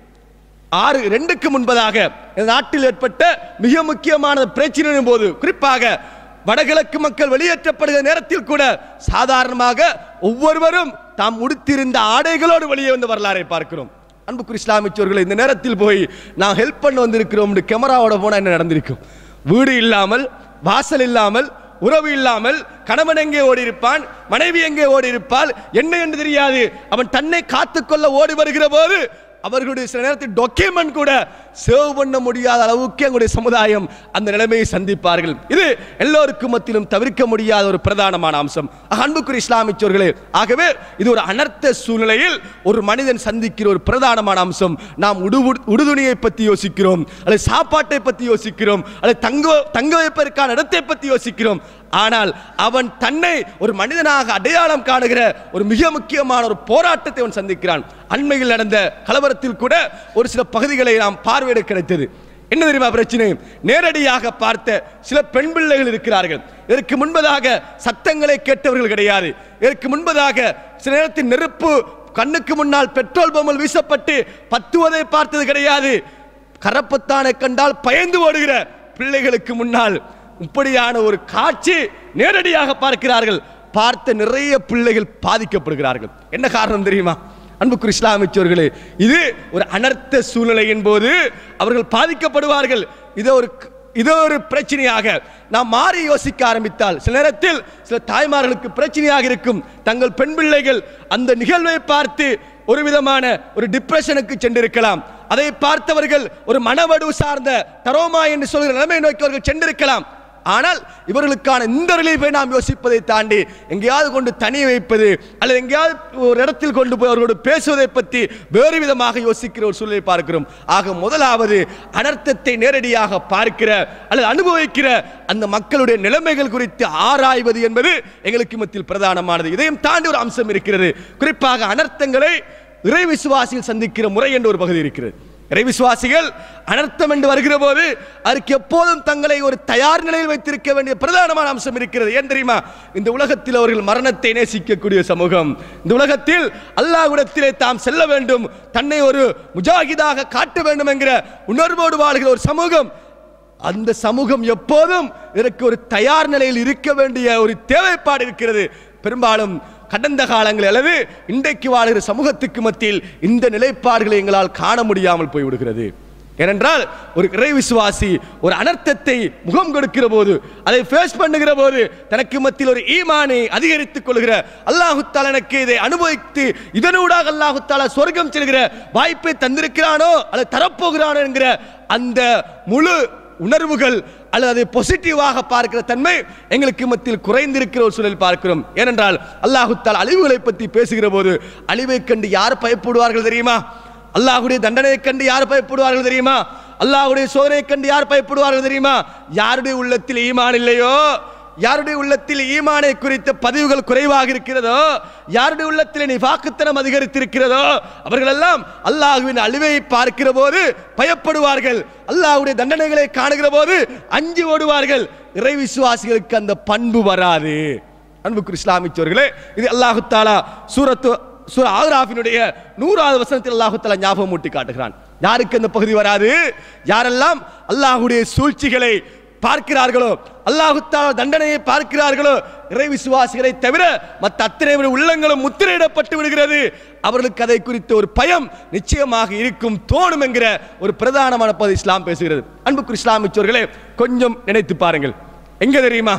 ஆறு ரெண்டுக்கு முன்பதாக இந்த நாட்டில் ஏற்பட்ட மிக முக்கியமான பிரச்சனையின் போது குறிப்பாக வடகிழக்கு மக்கள் வெளியேற்றப்படுகிற நேரத்தில் கூட சாதாரணமாக ஒவ்வொருவரும் தாம் உடுத்திருந்த ஆடைகளோடு வெளியே வந்த வரலாறை பார்க்கிறோம் அன்புக்குரிய இஸ்லாமிச்சோர்களை இந்த நேரத்தில் போய் நான் ஹெல்ப் பண்ண வந்திருக்கிறோம் கேமராவோட போனா என்ன நடந்திருக்கும் வீடு இல்லாமல் வாசல் இல்லாமல் உறவு இல்லாமல் கணவன் எங்கே ஓடி இருப்பான் மனைவி எங்கே ஓடி இருப்பாள் என்ன என்று தெரியாது அவன் தன்னை காத்துக்கொள்ள ஓடி வருகிற போது அவர்களுடைய சில நேரத்தில் டாக்குமெண்ட் கூட சேவ் பண்ண முடியாத அளவுக்கு எங்களுடைய சமுதாயம் அந்த நிலைமையை சந்திப்பார்கள் இது எல்லோருக்கும் மத்தியிலும் தவிர்க்க முடியாத ஒரு பிரதானமான அம்சம் ஆக, அன்புக்குரிய இஸ்லாமிச்சோர்களே ஆகவே இது ஒரு அனர்த்த சூழ்நிலையில் ஒரு மனிதன் சந்திக்கிற ஒரு பிரதானமான அம்சம் நாம் உடு உடுதுணியை பற்றி யோசிக்கிறோம் அல்லது சாப்பாட்டை பற்றி யோசிக்கிறோம் அல்லது தங்க தங்க வைப்பதற்கான இடத்தை பற்றி யோசிக்கிறோம் ஆனால் அவன் தன்னை ஒரு மனிதனாக அடையாளம் காணுகிற ஒரு மிக முக்கியமான ஒரு போராட்டத்தை அவன் சந்திக்கிறான் அண்மையில் நடந்த கலவரத்தில் கூட ஒரு சில பகுதிகளை நாம் பார்வையிட கிடைத்தது என்ன தெரியுமா பிரச்சனை நேரடியாக பார்த்த சில பெண் பிள்ளைகள் இருக்கிறார்கள் இதற்கு முன்பதாக சத்தங்களை கேட்டவர்கள் கிடையாது இதற்கு முன்பதாக சில நேரத்தில் நெருப்பு கண்ணுக்கு முன்னால் பெட்ரோல் பொம்மல் வீசப்பட்டு பத்துவதை பார்த்தது கிடையாது கரப்பத்தானை கண்டால் பயந்து ஓடுகிற பிள்ளைகளுக்கு முன்னால் இப்படியான ஒரு காட்சி நேரடியாக பார்க்கிறார்கள் பார்த்த நிறைய பிள்ளைகள் பாதிக்கப்படுகிறார்கள் என்ன காரணம் தெரியுமா அன்புக்குரிய இஸ்லாமிச்சோர்களே இது ஒரு அனர்த்த சூழ்நிலையின் போது அவர்கள் பாதிக்கப்படுவார்கள் இது ஒரு இது ஒரு பிரச்சனையாக நாம் மாறி யோசிக்க ஆரம்பித்தால் சில நேரத்தில் சில தாய்மார்களுக்கு பிரச்சனையாக இருக்கும் தங்கள் பெண் பிள்ளைகள் அந்த நிகழ்வை பார்த்து ஒரு விதமான ஒரு டிப்ரெஷனுக்கு சென்றிருக்கலாம் அதை பார்த்தவர்கள் ஒரு மனவடு சார்ந்த தரோமா என்று சொல்கிற நிலைமை நோக்கி அவர்கள் சென்றிருக்கலாம் ஆனால் இவர்களுக்கான இந்த ரிலீஃபை நாம் யோசிப்பதை தாண்டி எங்கேயாவது கொண்டு தனி வைப்பது அல்லது எங்கேயாவது ஒரு இடத்தில் கொண்டு போய் அவர்களோடு பேசுவதை பற்றி வேறு விதமாக யோசிக்கிற ஒரு சூழலை பார்க்கிறோம் ஆக முதலாவது அனர்த்தத்தை நேரடியாக பார்க்கிற அல்லது அனுபவிக்கிற அந்த மக்களுடைய நிலைமைகள் குறித்து ஆராய்வது என்பது எங்களுக்கு மத்தியில் பிரதானமானது இதையும் தாண்டி ஒரு அம்சம் இருக்கிறது குறிப்பாக அனர்த்தங்களை இறை விசுவாசிகள் சந்திக்கிற முறை என்ற ஒரு பகுதி இருக்கிறது இறை விசுவாசிகள் அனர்த்தம் என்று வருகிற போது அதற்கு எப்போதும் தங்களை ஒரு தயார் நிலையில் வைத்திருக்க வேண்டிய பிரதானமான அம்சம் இருக்கிறது ஏன் தெரியுமா இந்த உலகத்தில் அவர்கள் மரணத்தை நேசிக்கக்கூடிய சமூகம் இந்த உலகத்தில் அல்லாஹ்விடத்திலே தாம் செல்ல வேண்டும் தன்னை ஒரு முஜாஹிதாக காட்ட வேண்டும் என்கிற உணர்வோடு வாழ்கிற ஒரு சமூகம் அந்த சமூகம் எப்போதும் இதற்கு ஒரு தயார் நிலையில் இருக்க வேண்டிய ஒரு தேவைப்பாடு இருக்கிறது பெரும்பாலும் கடந்த காலங்கள் அல்லது இன்றைக்கு வாழ்கிற சமூகத்துக்கு மத்தியில் இந்த நிலைப்பாடுகளை எங்களால் காண முடியாமல் போய்விடுகிறது ஏனென்றால் ஒரு இறை விசுவாசி ஒரு அனர்த்தத்தை முகம் கொடுக்கிற போது அதை ஃபேஸ் பண்ணுகிற போது தனக்கு மத்தியில் ஒரு ஈமானை அதிகரித்துக் கொள்கிற அல்லாஹு தாலா எனக்கு இதை அனுபவித்து இதனூடாக அல்லாஹு தாலா சொர்க்கம் செல்கிற வாய்ப்பை தந்திருக்கிறானோ அல்லது தரப்போகிறானோ என்கிற அந்த முழு உணர்வுகள் அல்லது அதை பொசிட்டிவாக பார்க்கிற தன்மை எங்களுக்கு மத்தியில் குறைந்திருக்கிற ஒரு சூழல் பார்க்கிறோம் ஏனென்றால் அல்லாஹு தாலா அழிவுகளை பற்றி பேசுகிற போது அழிவை கண்டு யார் பயப்படுவார்கள் தெரியுமா அல்லாஹ்வுடைய தண்டனையை கண்டு யார் பயப்படுவார்கள் தெரியுமா அல்லாஹ்வுடைய சோதனையை கண்டு யார் பயப்படுவார்கள் தெரியுமா யாருடைய உள்ளத்தில் ஈமான் இல்லையோ யாருடைய உள்ளத்தில் ஈமானை குறித்த பதிவுகள் குறைவாக இருக்கிறதோ யாருடைய உள்ளத்தில் நிபாக்குத்தனம் அதிகரித்திருக்கிறதோ அவர்களெல்லாம் அல்லாஹுவின் அழிவை பார்க்கிற போது பயப்படுவார்கள் அல்லாஹ்வுடைய தண்டனைகளை காணுகிற போது அஞ்சு ஓடுவார்கள் இறை விசுவாசிகளுக்கு அந்த பண்பு வராது அன்புக்குரிய இஸ்லாமிச்சோர்களே இது அல்லாஹு தாலா சூரத்து சூர ஆகராஃபினுடைய நூறாவது வசனத்தில் அல்லாஹு தாலா ஞாபகம் ஊட்டி காட்டுகிறான் யாருக்கு அந்த பகுதி வராது யாரெல்லாம் அல்லாஹுடைய சூழ்ச்சிகளை பார்க்கிறார்களோ அல்லாஹு தாலா தண்டனையை பார்க்கிறார்களோ இறை விசுவாசிகளை தவிர மற்ற அத்தனை பேர் உள்ளங்களும் முத்திரையிடப்பட்டு விடுகிறது அவர்களுக்கு அதை குறித்த ஒரு பயம் நிச்சயமாக இருக்கும் தோணும் என்கிற ஒரு பிரதானமான பகுதி இஸ்லாம் பேசுகிறது அன்புக்குரிய இஸ்லாமிச்சோர்களே கொஞ்சம் நினைத்து பாருங்கள் எங்க தெரியுமா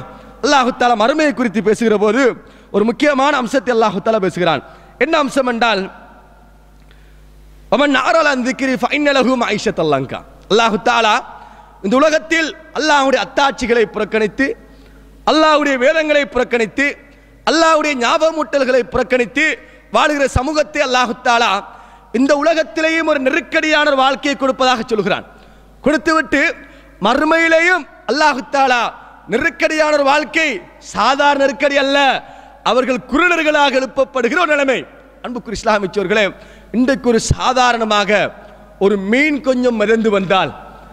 அல்லாஹு தாலா மறுமையை குறித்து பேசுகிற போது ஒரு முக்கியமான அம்சத்தை அல்லாஹு தாலா பேசுகிறான் என்ன அம்சம் என்றால் அவன் நாரால் அந்திக்கிரி ஃபைனலகும் ஐஷத் அல்லங்கா அல்லாஹு தாலா இந்த உலகத்தில் அல்லாஹ்வுடைய அத்தாட்சிகளை புறக்கணித்து அல்லாஹ்வுடைய வேதங்களை புறக்கணித்து அல்லாஹ்வுடைய ஞாபகமூட்டல்களை புறக்கணித்து வாழுகிற சமூகத்தை அல்லாஹு தாலா இந்த உலகத்திலேயும் ஒரு நெருக்கடியான ஒரு வாழ்க்கையை கொடுப்பதாக சொல்கிறான் கொடுத்துவிட்டு மறுமையிலேயும் அல்லாஹு தாலா நெருக்கடியான ஒரு வாழ்க்கை சாதாரண நெருக்கடி அல்ல அவர்கள் குருடர்களாக எழுப்பப்படுகிற ஒரு நிலைமை அன்புக்குரிய இஸ்லாமிச்சோர்களே இன்றைக்கு ஒரு சாதாரணமாக ஒரு மீன் கொஞ்சம் மிதந்து வந்தால்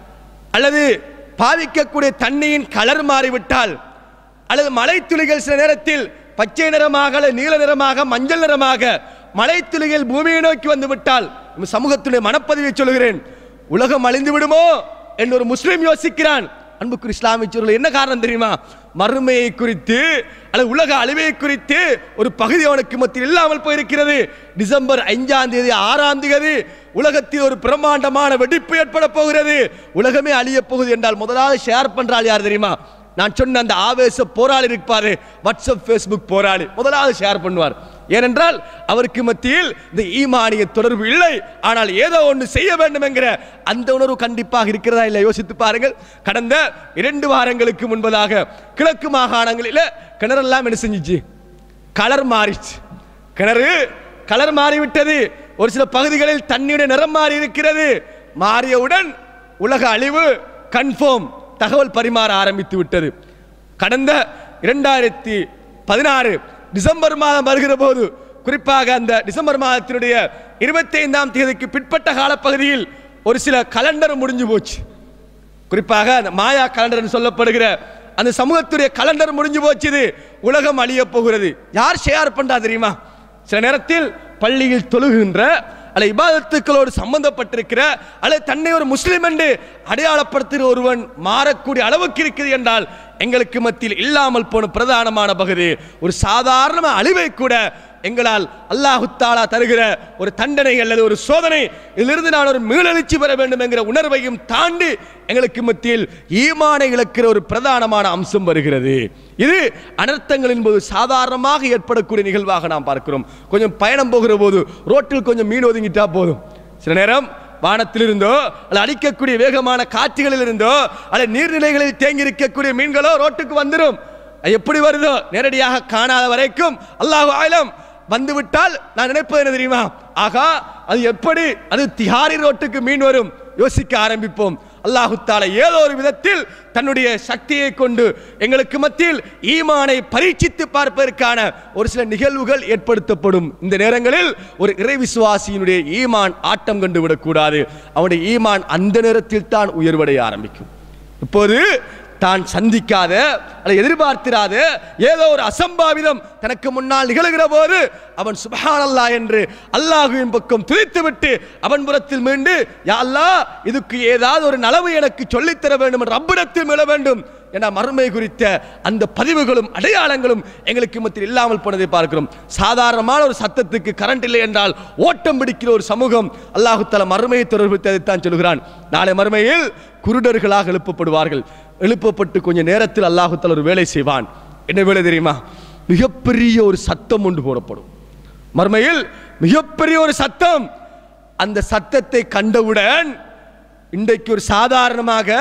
அல்லது பாதிக்கக்கூடிய தண்ணியின் கலர் மாறிவிட்டால் அல்லது மலைத்துளிகள் சில நேரத்தில் பச்சை நிறமாக அல்லது நீல நிறமாக மஞ்சள் நிறமாக மலைத்துளிகள் பூமியை நோக்கி வந்து விட்டால் நம்ம சமூகத்துடைய மனப்பதிவை சொல்கிறேன் உலகம் அழிந்து விடுமோ என்று ஒரு முஸ்லீம் யோசிக்கிறான் அன்புக்குரிய இஸ்லாமியர்கள் என்ன காரணம் தெரியுமா மறுமையை குறித்து அல்லது உலக அழிவை குறித்து ஒரு பகுதி அவனுக்கு மத்தியில் இல்லாமல் போயிருக்கிறது டிசம்பர் ஐந்தாம் தேதி ஆறாம் தேதி உலகத்தில் ஒரு பிரம்மாண்டமான வெடிப்பு ஏற்பட போகிறது உலகமே அழிய போகுது என்றால் முதலாவது ஷேர் பண்றாள் யார் தெரியுமா நான் சொன்ன அந்த ஆவேச போராளி இருப்பாரு வாட்ஸ்அப் ஃபேஸ்புக் போராளி முதலாவது ஷேர் பண்ணுவார் ஏனென்றால் அவருக்கு மத்தியில் இந்த ஈமானிய தொடர்பு இல்லை ஆனால் ஏதோ ஒன்று செய்ய வேண்டும் என்கிற அந்த உணர்வு கண்டிப்பாக இருக்கிறதா இல்லை யோசித்து பாருங்கள் கடந்த இரண்டு வாரங்களுக்கு முன்பதாக கிழக்கு மாகாணங்களில் கிணறெல்லாம் என்ன செஞ்சிச்சு கலர் மாறிச்சு கிணறு கலர் மாறிவிட்டது ஒரு சில பகுதிகளில் தண்ணீருடைய நிறம் மாறி இருக்கிறது மாறியவுடன் உலக அழிவு கன்ஃபார்ம் தகவல் பரிமாற ஆரம்பித்து விட்டது கடந்த இரண்டாயிரத்தி பதினாறு டிசம்பர் மாதம் வருகிற போது குறிப்பாக அந்த டிசம்பர் மாதத்தினுடைய இருபத்தி ஐந்தாம் தேதிக்கு பிற்பட்ட காலப்பகுதியில் ஒரு சில கலண்டர் முடிஞ்சு போச்சு குறிப்பாக அந்த மாயா கலண்டர் சொல்லப்படுகிற அந்த சமூகத்துடைய கலண்டர் முடிஞ்சு போச்சுது உலகம் அழிய போகிறது யார் ஷேர் பண்றா தெரியுமா சில நேரத்தில் பள்ளியில் தொழுகின்ற அல்ல இபாதத்துக்களோடு சம்பந்தப்பட்டிருக்கிற அல்லது தன்னை ஒரு முஸ்லிம் என்று அடையாளப்படுத்துகிற ஒருவன் மாறக்கூடிய அளவுக்கு இருக்குது என்றால் எங்களுக்கு மத்தியில் இல்லாமல் போன பிரதானமான பகுதி ஒரு சாதாரண அழிவை கூட எங்களால் அல்லாஹு தாலா தருகிற ஒரு தண்டனை அல்லது ஒரு சோதனை இதிலிருந்து நான் ஒரு மீளெழுச்சி பெற வேண்டும் என்கிற உணர்வையும் தாண்டி எங்களுக்கு மத்தியில் ஈமானை இழக்கிற ஒரு பிரதானமான அம்சம் வருகிறது இது அனர்த்தங்களின் போது சாதாரணமாக ஏற்படக்கூடிய நிகழ்வாக நாம் பார்க்கிறோம் கொஞ்சம் பயணம் போகிற போது ரோட்டில் கொஞ்சம் மீன் ஒதுங்கிட்டா போதும் சில நேரம் வானத்தில் இருந்தோ அல்ல அடிக்கக்கூடிய வேகமான காற்றுகளில் இருந்தோ அல்ல நீர்நிலைகளில் தேங்கி இருக்கக்கூடிய மீன்களோ ரோட்டுக்கு வந்துடும் அது எப்படி வருதோ நேரடியாக காணாத வரைக்கும் அல்லாஹ் ஆயிலம் வந்து விட்டால் நான் நினைப்பது என்ன தெரியுமா ஆகா அது எப்படி அது திஹாரி ரோட்டுக்கு மீன் வரும் யோசிக்க ஆரம்பிப்போம் அல்லாஹு தாலா ஏதோ ஒரு விதத்தில் தன்னுடைய சக்தியை கொண்டு எங்களுக்கு மத்தியில் ஈமானை பரீட்சித்து பார்ப்பதற்கான ஒரு சில நிகழ்வுகள் ஏற்படுத்தப்படும் இந்த நேரங்களில் ஒரு இறை விசுவாசியினுடைய ஈமான் ஆட்டம் கண்டு விடக்கூடாது அவனுடைய ஈமான் அந்த நேரத்தில் தான் உயர்வடைய ஆரம்பிக்கும் இப்போது தான் சந்திக்காத அல்லது எதிர்பார்த்திராத ஏதோ ஒரு அசம்பாவிதம் தனக்கு முன்னால் நிகழ்கிற போது அவன் சுபஹான் அல்லாஹ் என்று அல்லாஹுவின் பக்கம் துதித்துவிட்டு அவன் புறத்தில் மீண்டு யா அல்லாஹ் இதுக்கு ஏதாவது ஒரு நலவு எனக்கு சொல்லித்தர வேண்டும் என்று ரப்பிடத்தில் மீள வேண்டும் என மறுமை குறித்த அந்த பதிவுகளும் அடையாளங்களும் எங்களுக்கு மத்தியில் இல்லாமல் போனதை பார்க்கிறோம் சாதாரணமான ஒரு சத்தத்துக்கு கரண்ட் இல்லை என்றால் ஓட்டம் பிடிக்கிற ஒரு சமூகம் அல்லாஹு தலா மறுமையை தொடர்பு தான் சொல்கிறான் நாளை மறுமையில் குருடர்களாக எழுப்பப்படுவார்கள் எழுப்பப்பட்டு கொஞ்ச நேரத்தில் அல்லாஹு தஆலா ஒரு வேலை செய்வான் என்ன வேலை தெரியுமா மிகப்பெரிய ஒரு சத்தம் ஒன்று போடப்படும் மறுமையில் மிகப்பெரிய ஒரு சத்தம் அந்த சத்தத்தை கண்டவுடன் இன்றைக்கு ஒரு சாதாரணமாக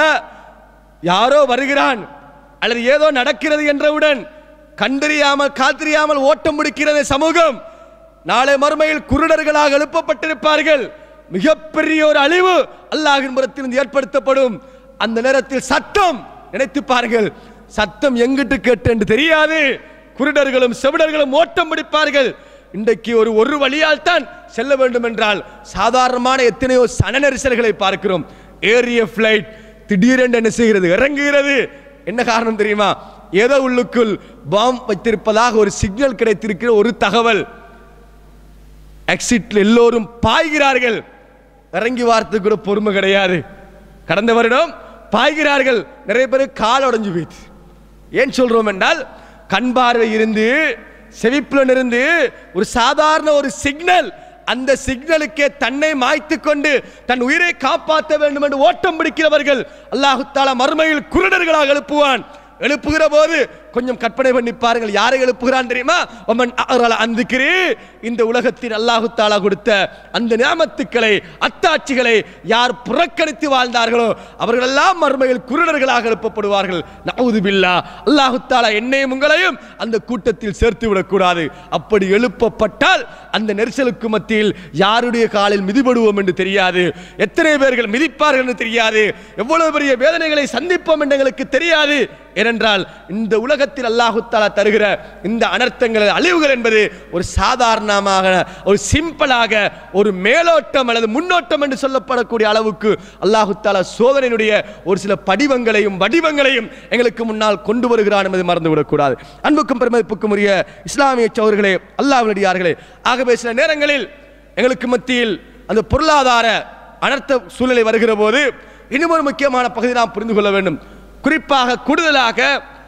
யாரோ வருகிறான் அல்லது ஏதோ நடக்கிறது என்றவுடன் கண்டறியாமல் காத்திரியாமல் ஓட்டம் முடிக்கிறது சமூகம் நாளை மறுமையில் குருடர்களாக எழுப்பப்பட்டிருப்பார்கள் மிகப்பெரிய ஒரு அழிவு அல்லாஹின் புறத்திலிருந்து ஏற்படுத்தப்படும் அந்த நேரத்தில் சத்தம் நினைத்து பாருங்கள் சத்தம் எங்கிட்டு கேட்டு என்று தெரியாது குருடர்களும் செவிடர்களும் ஓட்டம் பிடிப்பார்கள் இன்றைக்கு ஒரு ஒரு வழியால் தான் செல்ல வேண்டும் என்றால் சாதாரணமான எத்தனையோ சன நெரிசல்களை பார்க்கிறோம் ஏரிய ஃப்ளைட் திடீரென்று என்ன செய்கிறது இறங்குகிறது என்ன காரணம் தெரியுமா ஏதோ உள்ளுக்குள் பாம் வைத்திருப்பதாக ஒரு சிக்னல் கிடைத்திருக்கிற ஒரு தகவல் எக்ஸிட்ல எல்லோரும் பாய்கிறார்கள் இறங்கி வார்த்தை கூட பொறுமை கிடையாது கடந்த வருடம் பாய்கிறார்கள் நிறைய பேர் கால் உடைஞ்சு போயிடுச்சு ஏன் சொல்றோம் என்றால் கண் பார்வை இருந்து செவிப்புலன் இருந்து ஒரு சாதாரண ஒரு சிக்னல் அந்த சிக்னலுக்கே தன்னை மாய்த்து கொண்டு தன் உயிரை காப்பாற்ற வேண்டும் என்று ஓட்டம் பிடிக்கிறவர்கள் அல்லாஹு தாலா மறுமையில் குருடர்களாக எழுப்புவான் எழுப்புகிற போது கொஞ்சம் கற்பனை பண்ணி பாருங்கள் யாரை எழுப்புகிறான் தெரியுமா ஒமன் அகரல அந்துக்கிறே இந்த உலகத்தில் அல்லாஹு தாலா கொடுத்த அந்த நியாமத்துக்களை அத்தாட்சிகளை யார் புறக்கணித்து வாழ்ந்தார்களோ அவர்களெல்லாம் மறுமையில் குருடர்களாக எழுப்பப்படுவார்கள் நவுது பில்லா அல்லாஹு தாலா என்னையும் உங்களையும் அந்த கூட்டத்தில் சேர்த்து விடக்கூடாது அப்படி எழுப்பப்பட்டால் அந்த நெரிசலுக்கு மத்தியில் யாருடைய காலில் மிதிபடுவோம் என்று தெரியாது எத்தனை பேர்கள் மிதிப்பார்கள் என்று தெரியாது எவ்வளவு பெரிய வேதனைகளை சந்திப்போம் என்று எங்களுக்கு தெரியாது ஏனென்றால் இந்த உலகத்தில் அல்லாஹு தாலா தருகிற இந்த அனர்த்தங்கள் அழிவுகள் என்பது ஒரு சாதாரணமாக ஒரு சிம்பிளாக ஒரு மேலோட்டம் அல்லது முன்னோட்டம் என்று சொல்லப்படக்கூடிய அளவுக்கு அல்லாஹு தாலா சோதனையினுடைய ஒரு சில படிவங்களையும் வடிவங்களையும் எங்களுக்கு முன்னால் கொண்டு வருகிறான் என்பதை மறந்துவிடக்கூடாது அன்புக்கும் பெருமதிப்புக்கும் உரிய இஸ்லாமிய சோர்களே அல்லாஹ்வுடையார்களே ஆகவே சில நேரங்களில் எங்களுக்கு மத்தியில் அந்த பொருளாதார அனர்த்த சூழ்நிலை வருகிற போது இன்னும் ஒரு முக்கியமான பகுதி நாம் புரிந்து கொள்ள வேண்டும் குறிப்பாக கூடுதலாக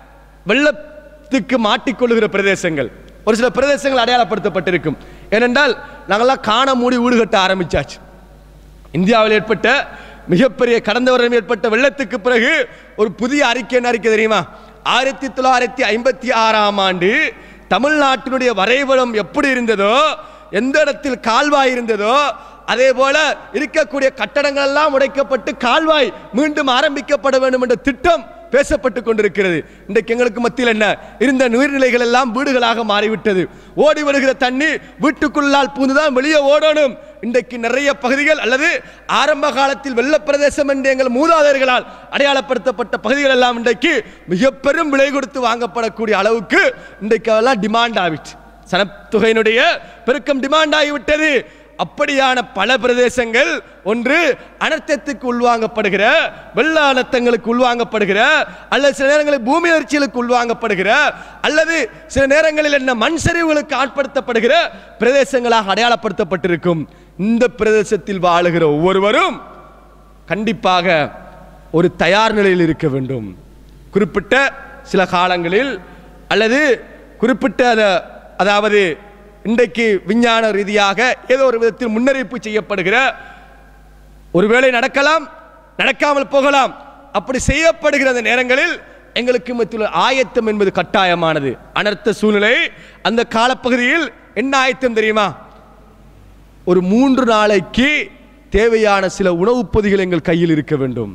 வெள்ளத்துக்கு மாட்டிக்கொள்ளுகிற பிரதேசங்கள் ஒரு சில பிரதேசங்கள் அடையாளப்படுத்தப்பட்டிருக்கும் ஏனென்றால் நாங்கள்லாம் காண மூடி வீடு கட்ட ஆரம்பிச்சாச்சு இந்தியாவில் ஏற்பட்ட மிகப்பெரிய கடந்த வருடம் ஏற்பட்ட வெள்ளத்துக்கு பிறகு ஒரு புதிய அறிக்கை என்ன அறிக்கை தெரியுமா ஆயிரத்தி தொள்ளாயிரத்தி ஐம்பத்தி ஆறாம் ஆண்டு தமிழ்நாட்டினுடைய வரைபடம் எப்படி இருந்ததோ எந்த இடத்தில் கால்வாய் இருந்ததோ அதே போல இருக்கக்கூடிய கட்டடங்கள் எல்லாம் உடைக்கப்பட்டு கால்வாய் மீண்டும் ஆரம்பிக்கப்பட வேண்டும் என்ற திட்டம் பேசப்பட்டு கொண்டிருக்கிறது இன்றைக்கு எங்களுக்கு மத்தியில் என்ன இருந்த நீர்நிலைகள் எல்லாம் வீடுகளாக மாறிவிட்டது ஓடி வருகிற தண்ணி வீட்டுக்குள்ளால் பூந்துதான் வெளியே ஓடணும் இன்றைக்கு நிறைய பகுதிகள் அல்லது ஆரம்ப காலத்தில் வெள்ள பிரதேசம் என்று எங்கள் மூதாதையர்களால் அடையாளப்படுத்தப்பட்ட பகுதிகள் எல்லாம் இன்றைக்கு மிக பெரும் விலை கொடுத்து வாங்கப்படக்கூடிய அளவுக்கு இன்றைக்கு அதெல்லாம் டிமாண்ட் ஆகிட்டு சனத்தொகையினுடைய பெருக்கம் டிமாண்ட் ஆகிவிட்டது அப்படியான பல பிரதேசங்கள் ஒன்று அனர்த்தத்துக்கு உள்வாங்கப்படுகிற வெள்ள அனர்த்தங்களுக்கு உள்வாங்கப்படுகிற அல்லது சில நேரங்களில் பூமி அதிர்ச்சிகளுக்கு உள்வாங்கப்படுகிற அல்லது சில நேரங்களில் என்ன மண் சரிவுகளுக்கு ஆட்படுத்தப்படுகிற பிரதேசங்களாக அடையாளப்படுத்தப்பட்டிருக்கும் இந்த பிரதேசத்தில் வாழுகிற ஒவ்வொருவரும் கண்டிப்பாக ஒரு தயார் நிலையில் இருக்க வேண்டும் குறிப்பிட்ட சில காலங்களில் அல்லது குறிப்பிட்ட அத- அதாவது இன்றைக்கு விஞ்ஞான ரீதியாக ஏதோ ஒரு விதத்தில் முன்னறிவிப்பு செய்யப்படுகிற ஒருவேளை நடக்கலாம் நடக்காமல் போகலாம் அப்படி செய்யப்படுகிற அந்த நேரங்களில் எங்களுக்கு மத்தியில் ஆயத்தம் என்பது கட்டாயமானது அனர்த்த சூழ்நிலை அந்த காலப்பகுதியில் என்ன ஆயத்தம் தெரியுமா ஒரு மூன்று நாளைக்கு தேவையான சில உணவுப் பொதிகள் எங்கள் கையில் இருக்க வேண்டும்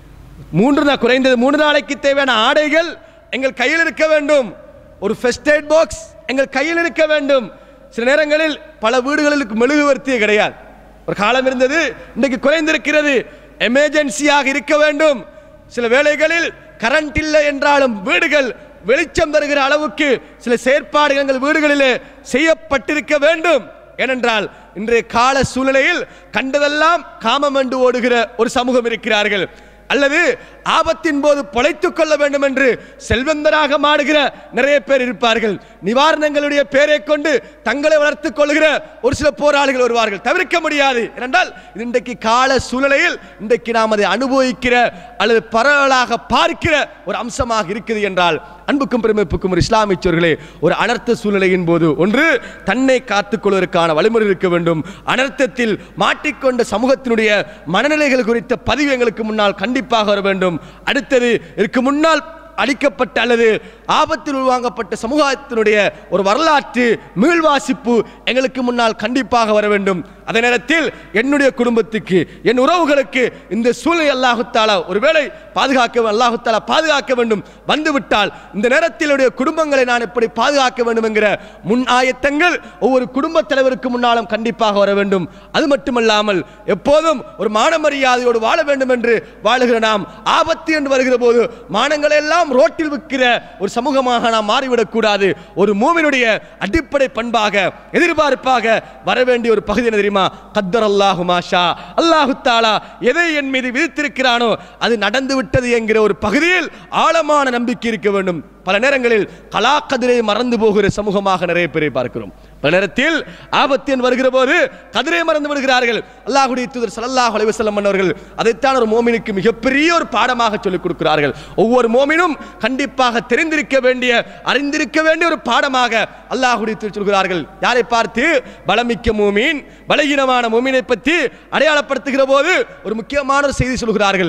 மூன்று நாள் குறைந்தது மூன்று நாளைக்கு தேவையான ஆடைகள் எங்கள் கையில் இருக்க வேண்டும் ஒரு ஃபர்ஸ்ட் எய்ட் பாக்ஸ் எங்கள் கையில் இருக்க வேண்டும் சில நேரங்களில் பல வீடுகளில் மெழுகுவர்த்தியே கிடையாது ஒரு காலம் இருந்தது இன்னைக்கு குறைந்திருக்கிறது எமர்ஜென்சியாக இருக்க வேண்டும் சில வேளைகளில் கரண்ட் இல்லை என்றாலும் வீடுகள் வெளிச்சம் தருகிற அளவுக்கு சில செயற்பாடுகள் எங்கள் வீடுகளிலே செய்யப்பட்டிருக்க வேண்டும் ஏனென்றால் இன்றைய கால சூழ்நிலையில் கண்டதெல்லாம் காமம் என்று ஓடுகிற ஒரு சமூகம் இருக்கிறார்கள் அல்லது ஆபத்தின் போது பொழைத்துக் கொள்ள வேண்டும் என்று செல்வந்தராக மாடுகிற நிறைய பேர் இருப்பார்கள் நிவாரணங்களுடைய பேரை கொண்டு தங்களை வளர்த்துக் கொள்கிற ஒரு சில போராளிகள் வருவார்கள் தவிர்க்க முடியாது ஏனென்றால் இது இன்றைக்கு கால சூழ்நிலையில் இன்றைக்கு நாம் அதை அனுபவிக்கிற அல்லது பரவலாக பார்க்கிற ஒரு அம்சமாக இருக்குது என்றால் அன்புக்கும் பெருமைப்புக்கும் ஒரு இஸ்லாமியர்களே ஒரு அனர்த்த சூழ்நிலையின் போது ஒன்று தன்னை காத்துக் கொள்வதற்கான வழிமுறை இருக்க வேண்டும் அனர்த்தத்தில் மாட்டிக்கொண்ட சமூகத்தினுடைய மனநிலைகள் குறித்த பதிவு எங்களுக்கு முன்னால் கண்டிப்பாக வர வேண்டும் அடுத்தது இதற்கு முன்னால் அளிக்கப்பட்ட அல்லது ஆபத்தில் உள்வாங்கப்பட்ட சமூகத்தினுடைய ஒரு வரலாற்று மீள்வாசிப்பு எங்களுக்கு முன்னால் கண்டிப்பாக வர வேண்டும் அதே நேரத்தில் என்னுடைய குடும்பத்துக்கு என் உறவுகளுக்கு இந்த சூழ்நிலை அல்லாஹுத்தாலா ஒருவேளை பாதுகாக்க அல்லாஹுத்தாலா பாதுகாக்க வேண்டும் வந்துவிட்டால் இந்த நேரத்தில் என்னுடைய குடும்பங்களை நான் எப்படி பாதுகாக்க வேண்டும் என்கிற முன் ஆயத்தங்கள் ஒவ்வொரு குடும்ப தலைவருக்கு முன்னாலும் கண்டிப்பாக வர வேண்டும் அது மட்டுமல்லாமல் எப்போதும் ஒரு மான மரியாதையோடு வாழ வேண்டும் என்று வாழுகிற நாம் ஆபத்து என்று வருகிற போது மானங்களை எல்லாம் ரோட்டில் விற்கிற ஒரு சமூகமாக நாம் மாறிவிடக் கூடாது ஒரு மூமினுடைய அடிப்படை பண்பாக எதிர்பார்ப்பாக வர வேண்டிய ஒரு பகுதி என்ன தெரியுமா கத்தர் அல்லாஹு மாஷா அல்லாஹு தாலா எதை என் மீது விதித்திருக்கிறானோ அது நடந்து விட்டது என்கிற ஒரு பகுதியில் ஆழமான நம்பிக்கை இருக்க வேண்டும் பல நேரங்களில் கலாக்கதிரை மறந்து போகிற சமூகமாக நிறைய பேரை பார்க்கிறோம் பல நேரத்தில் ஆபத்தின் வருகிற போது கதிரை மறந்து விடுகிறார்கள் அல்லாஹுடைய தூதர் ஸல்லல்லாஹு அலைஹி வஸல்லம் அவர்கள் அதைத்தான் ஒரு மோமினுக்கு மிகப்பெரிய ஒரு பாடமாக சொல்லிக் கொடுக்கிறார்கள் ஒவ்வொரு மோமினும் கண்டிப்பாக தெரிந்திருக்க வேண்டிய அறிந்திருக்க வேண்டிய ஒரு பாடமாக அல்லாஹுடைய தூதர் சொல்கிறார்கள் யாரை பார்த்து பலமிக்க மூமீன் பலகீனமான மூமினை பற்றி அடையாளப்படுத்துகிற போது ஒரு முக்கியமான ஒரு செய்தி சொல்கிறார்கள்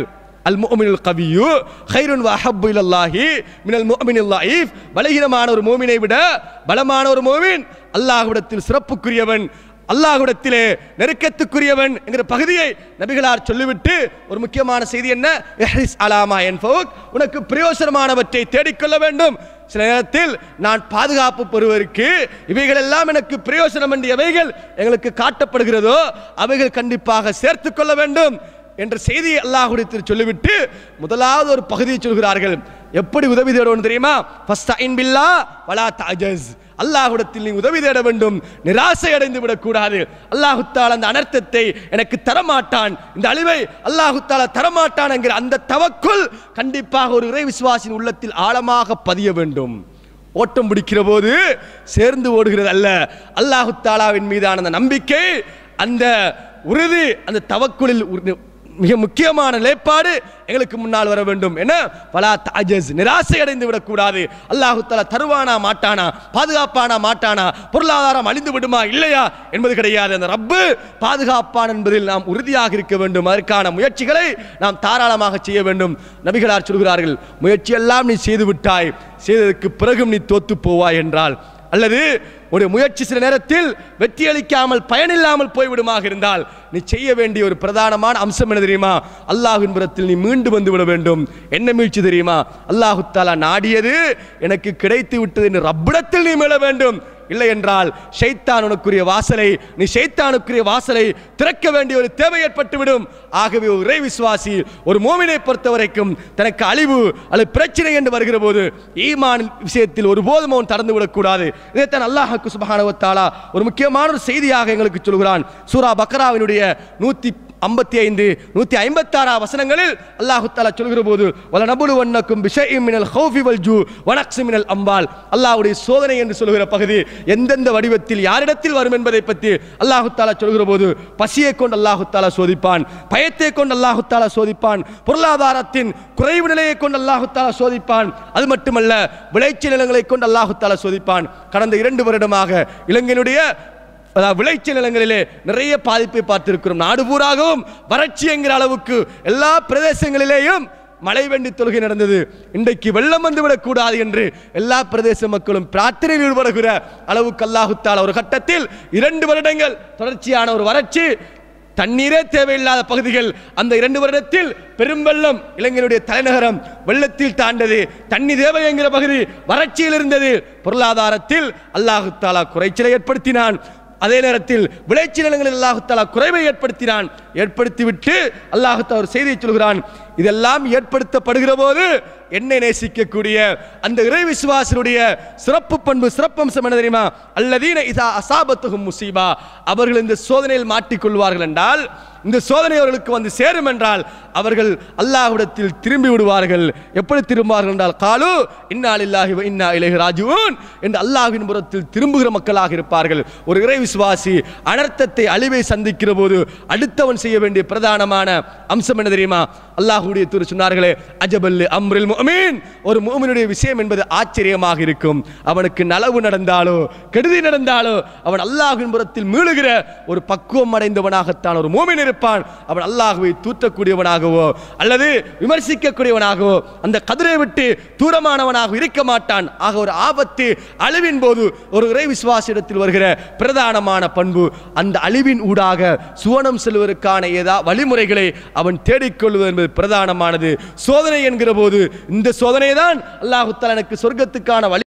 அல் முஃமினுல் கவியு ஹைருன் வ அஹப்பு இலல்லாஹி மினல் முஃமினில் லைஃப் பலகீனமான ஒரு மூமினை விட பலமான ஒரு மூமின் அல்லாஹ்விடத்தில் சிறப்புக்குரியவன் அல்லாஹ்விடத்திலே நெருக்கத்துக்குரியவன் என்கிற பகுதியை நபிகளார் சொல்லிவிட்டு ஒரு முக்கியமான செய்தி என்ன இஹ்ரிஸ் அலாமா என்பவுக் உனக்கு பிரயோசனமானவற்றை தேடிக்கொள்ள வேண்டும் சில நேரத்தில் நான் பாதுகாப்பு பெறுவதற்கு இவைகள் எல்லாம் எனக்கு பிரயோசனம் என்று எவைகள் எங்களுக்கு காட்டப்படுகிறதோ அவைகள் கண்டிப்பாக சேர்த்துக் கொள்ள வேண்டும் என்ற செய்தியை அல்லாஹுடைய சொல்லிவிட்டு முதலாவது ஒரு பகுதியை சொல்கிறார்கள் எப்படி உதவி தேடணும் தெரியுமா ஃபஸ்டைன் பில்லா வலா தாஜஸ் அல்லாஹ்விடத்தில் நீ உதவி தேட வேண்டும் நிராசை அடைந்து விடக்கூடாது அல்லாஹு தாலா அந்த அனர்த்தத்தை எனக்கு தரமாட்டான் இந்த அழிவை அல்லாஹு தாலா தரமாட்டான் என்கிற அந்த தவக்குள் கண்டிப்பாக ஒரு இறை விசுவாசின் உள்ளத்தில் ஆழமாக பதிய வேண்டும் ஓட்டம் பிடிக்கிற போது சேர்ந்து ஓடுகிறது அல்ல அல்லாஹு தாலாவின் மீதான அந்த நம்பிக்கை அந்த உறுதி அந்த தவக்குளில் உறு- மிக முக்கியமான நிலைப்பாடு எங்களுக்கு முன்னால் வர வேண்டும் என்ன பலா தாஜஸ் நிராசை அடைந்து விடக்கூடாது அல்லாஹு தஆலா தருவானா மாட்டானா பாதுகாப்பானா மாட்டானா பொருளாதாரம் அழிந்து விடுமா இல்லையா என்பது கிடையாது அந்த ரப்பு பாதுகாப்பான் என்பதில் நாம் உறுதியாக இருக்க வேண்டும் அதற்கான முயற்சிகளை நாம் தாராளமாக செய்ய வேண்டும் நபிகளார் சொல்கிறார்கள் முயற்சி எல்லாம் நீ செய்து விட்டாய் செய்ததற்கு பிறகும் நீ தோத்து போவாய் என்றால் அல்லது ஒரு முயற்சி சில நேரத்தில் வெற்றி அளிக்காமல் பயனில்லாமல் போய்விடுமாக இருந்தால் நீ செய்ய வேண்டிய ஒரு பிரதானமான அம்சம் என்ன தெரியுமா அல்லாஹ்வின் புறத்தில் நீ மீண்டு வந்து விட வேண்டும் என்ன மீழ்ச்சி தெரியுமா அல்லாஹு தாலா நாடியது எனக்கு கிடைத்து விட்டது என்று ரப்பிடத்தில் நீ மீள வேண்டும் இல்லை என்றால் ஷைத்தான் உனக்குரிய வாசலை நீ ஷைத்தானுக்குரிய வாசலை திறக்க வேண்டிய ஒரு தேவை ஏற்பட்டுவிடும் ஆகவே ஒரு இறை விசுவாசி ஒரு மோமினை பொறுத்த வரைக்கும் தனக்கு அழிவு அல்லது பிரச்சனை என்று வருகிற போது ஈமான் விஷயத்தில் ஒருபோதும் அவன் திறந்து விடக்கூடாது இதைத்தான் அல்லாஹுக்கு சுபஹானஹு வ தஆலா ஒரு முக்கியமான ஒரு செய்தியாக எங்களுக்கு சொல்கிறான் சூரா பக்ராவினுடைய நூத்தி ஐம்பத்தி ஐந்து நூத்தி ஐம்பத்தாறா வசனங்களில் அல்லாஹு தாலா சொல்கிற போது வல நபுலு வண்ணக்கும் விஷயம் மினல் ஹௌஃபி வல் ஜூ வனக்ஸு மினல் அம்பால் அல்லாஹ்வுடைய சோதனை என்று சொல்கிற பகுதி எந்தெந்த வடிவத்தில் யாரிடத்தில் வரும் என்பதை பற்றி அல்லாஹு தாலா சொல்கிற போது பசியை கொண்டு அல்லாஹு தாலா சோதிப்பான் பயத்தை கொண்டு அல்லாஹு தாலா சோதிப்பான் பொருளாதாரத்தின் குறைவு நிலையை கொண்டு அல்லாஹு தாலா சோதிப்பான் அது மட்டுமல்ல விளைச்சல் நிலங்களை கொண்டு அல்லாஹு தாலா சோதிப்பான் கடந்த இரண்டு வருடமாக இலங்கையினுடைய அதாவது விளைச்சல் நிலங்களிலே நிறைய பாதிப்பை பார்த்திருக்கிறோம் நாடு பூராகவும் வறட்சி என்கிற அளவுக்கு எல்லா பிரதேசங்களிலேயும் மழை வேண்டி தொழுகை நடந்தது இன்றைக்கு வெள்ளம் வந்து விடக்கூடாது என்று எல்லா பிரதேச மக்களும் பிரார்த்தனையில் ஈடுபடுகிற அளவுக்கு அல்லாஹுத்தால ஒரு கட்டத்தில் இரண்டு வருடங்கள் தொடர்ச்சியான ஒரு வறட்சி தண்ணீரே தேவையில்லாத பகுதிகள் அந்த இரண்டு வருடத்தில் பெரும் வெள்ளம் இலங்கையினுடைய தலைநகரம் வெள்ளத்தில் தாண்டது தண்ணி தேவை என்கிற பகுதி வறட்சியில் இருந்தது பொருளாதாரத்தில் அல்லாஹு தாலா குறைச்சலை ஏற்படுத்தினான் அதே நேரத்தில் விளைச்சல் நிலங்களில் அல்லாஹு தாலா குறைவை ஏற்படுத்தினான் ஏற்படுத்திவிட்டு அல்லாஹு தாலா ஒரு செய்தியை சொல்கிறான் இதெல்லாம் ஏற்படுத்தப்படுகிற போது என்னை நேசிக்கக்கூடிய அந்த இறை விசுவாசனுடைய சிறப்பு பண்பு சிறப்பம்சம் என்ன தெரியுமா அல்லதீன இதா அசாபத்துகும் முசீபா அவர்கள் இந்த சோதனையில் மாட்டிக்கொள்வார்கள் என்றால் இந்த சோதனை அவர்களுக்கு வந்து சேரும் என்றால் அவர்கள் அல்லாஹ்விடத்தில் திரும்பி விடுவார்கள் எப்படி திரும்புவார்கள் என்றால் காலு இன்னா லில்லாஹி வ இன்னா இலைஹி ராஜிஊன் என்று அல்லாஹ்வின் புறத்தில் திரும்புகிற மக்களாக இருப்பார்கள் ஒரு இறை விசுவாசி அனர்த்தத்தை அழிவை சந்திக்கிற போது அடுத்தவன் செய்ய வேண்டிய பிரதானமான அம்சம் என்ன தெரியுமா அல்லாஹ்வுடைய தூர் சொன்னார்களே அஜபல் அம்ரில் முஃமின் ஒரு முஃமினுடைய விஷயம் என்பது ஆச்சரியமாக இருக்கும் அவனுக்கு நலவு நடந்தாலோ கெடுதி நடந்தாலோ அவன் அல்லாஹ்வின் புறத்தில் மீளுகிற ஒரு பக்குவம் அடைந்தவனாகத்தான் ஒரு மூமின் இருப்பான் அவன் அல்லாஹ்வை தூற்றக்கூடியவனாகவோ அல்லது விமர்சிக்கக்கூடியவனாகவோ அந்த கதிரை விட்டு தூரமானவனாக இருக்க மாட்டான் ஆக ஒரு ஆபத்து அழிவின் போது ஒரு இறை விசுவாசிடத்தில் வருகிற பிரதானமான பண்பு அந்த அழிவின் ஊடாக சுவனம் செல்வதற்கான ஏதா வழிமுறைகளை அவன் தேடிக்கொள்வது என்பது பிரதானமானது சோதனை என்கிற போது இந்த சோதனை தான் அல்லாஹு எனக்கு சொர்க்கத்துக்கான வழி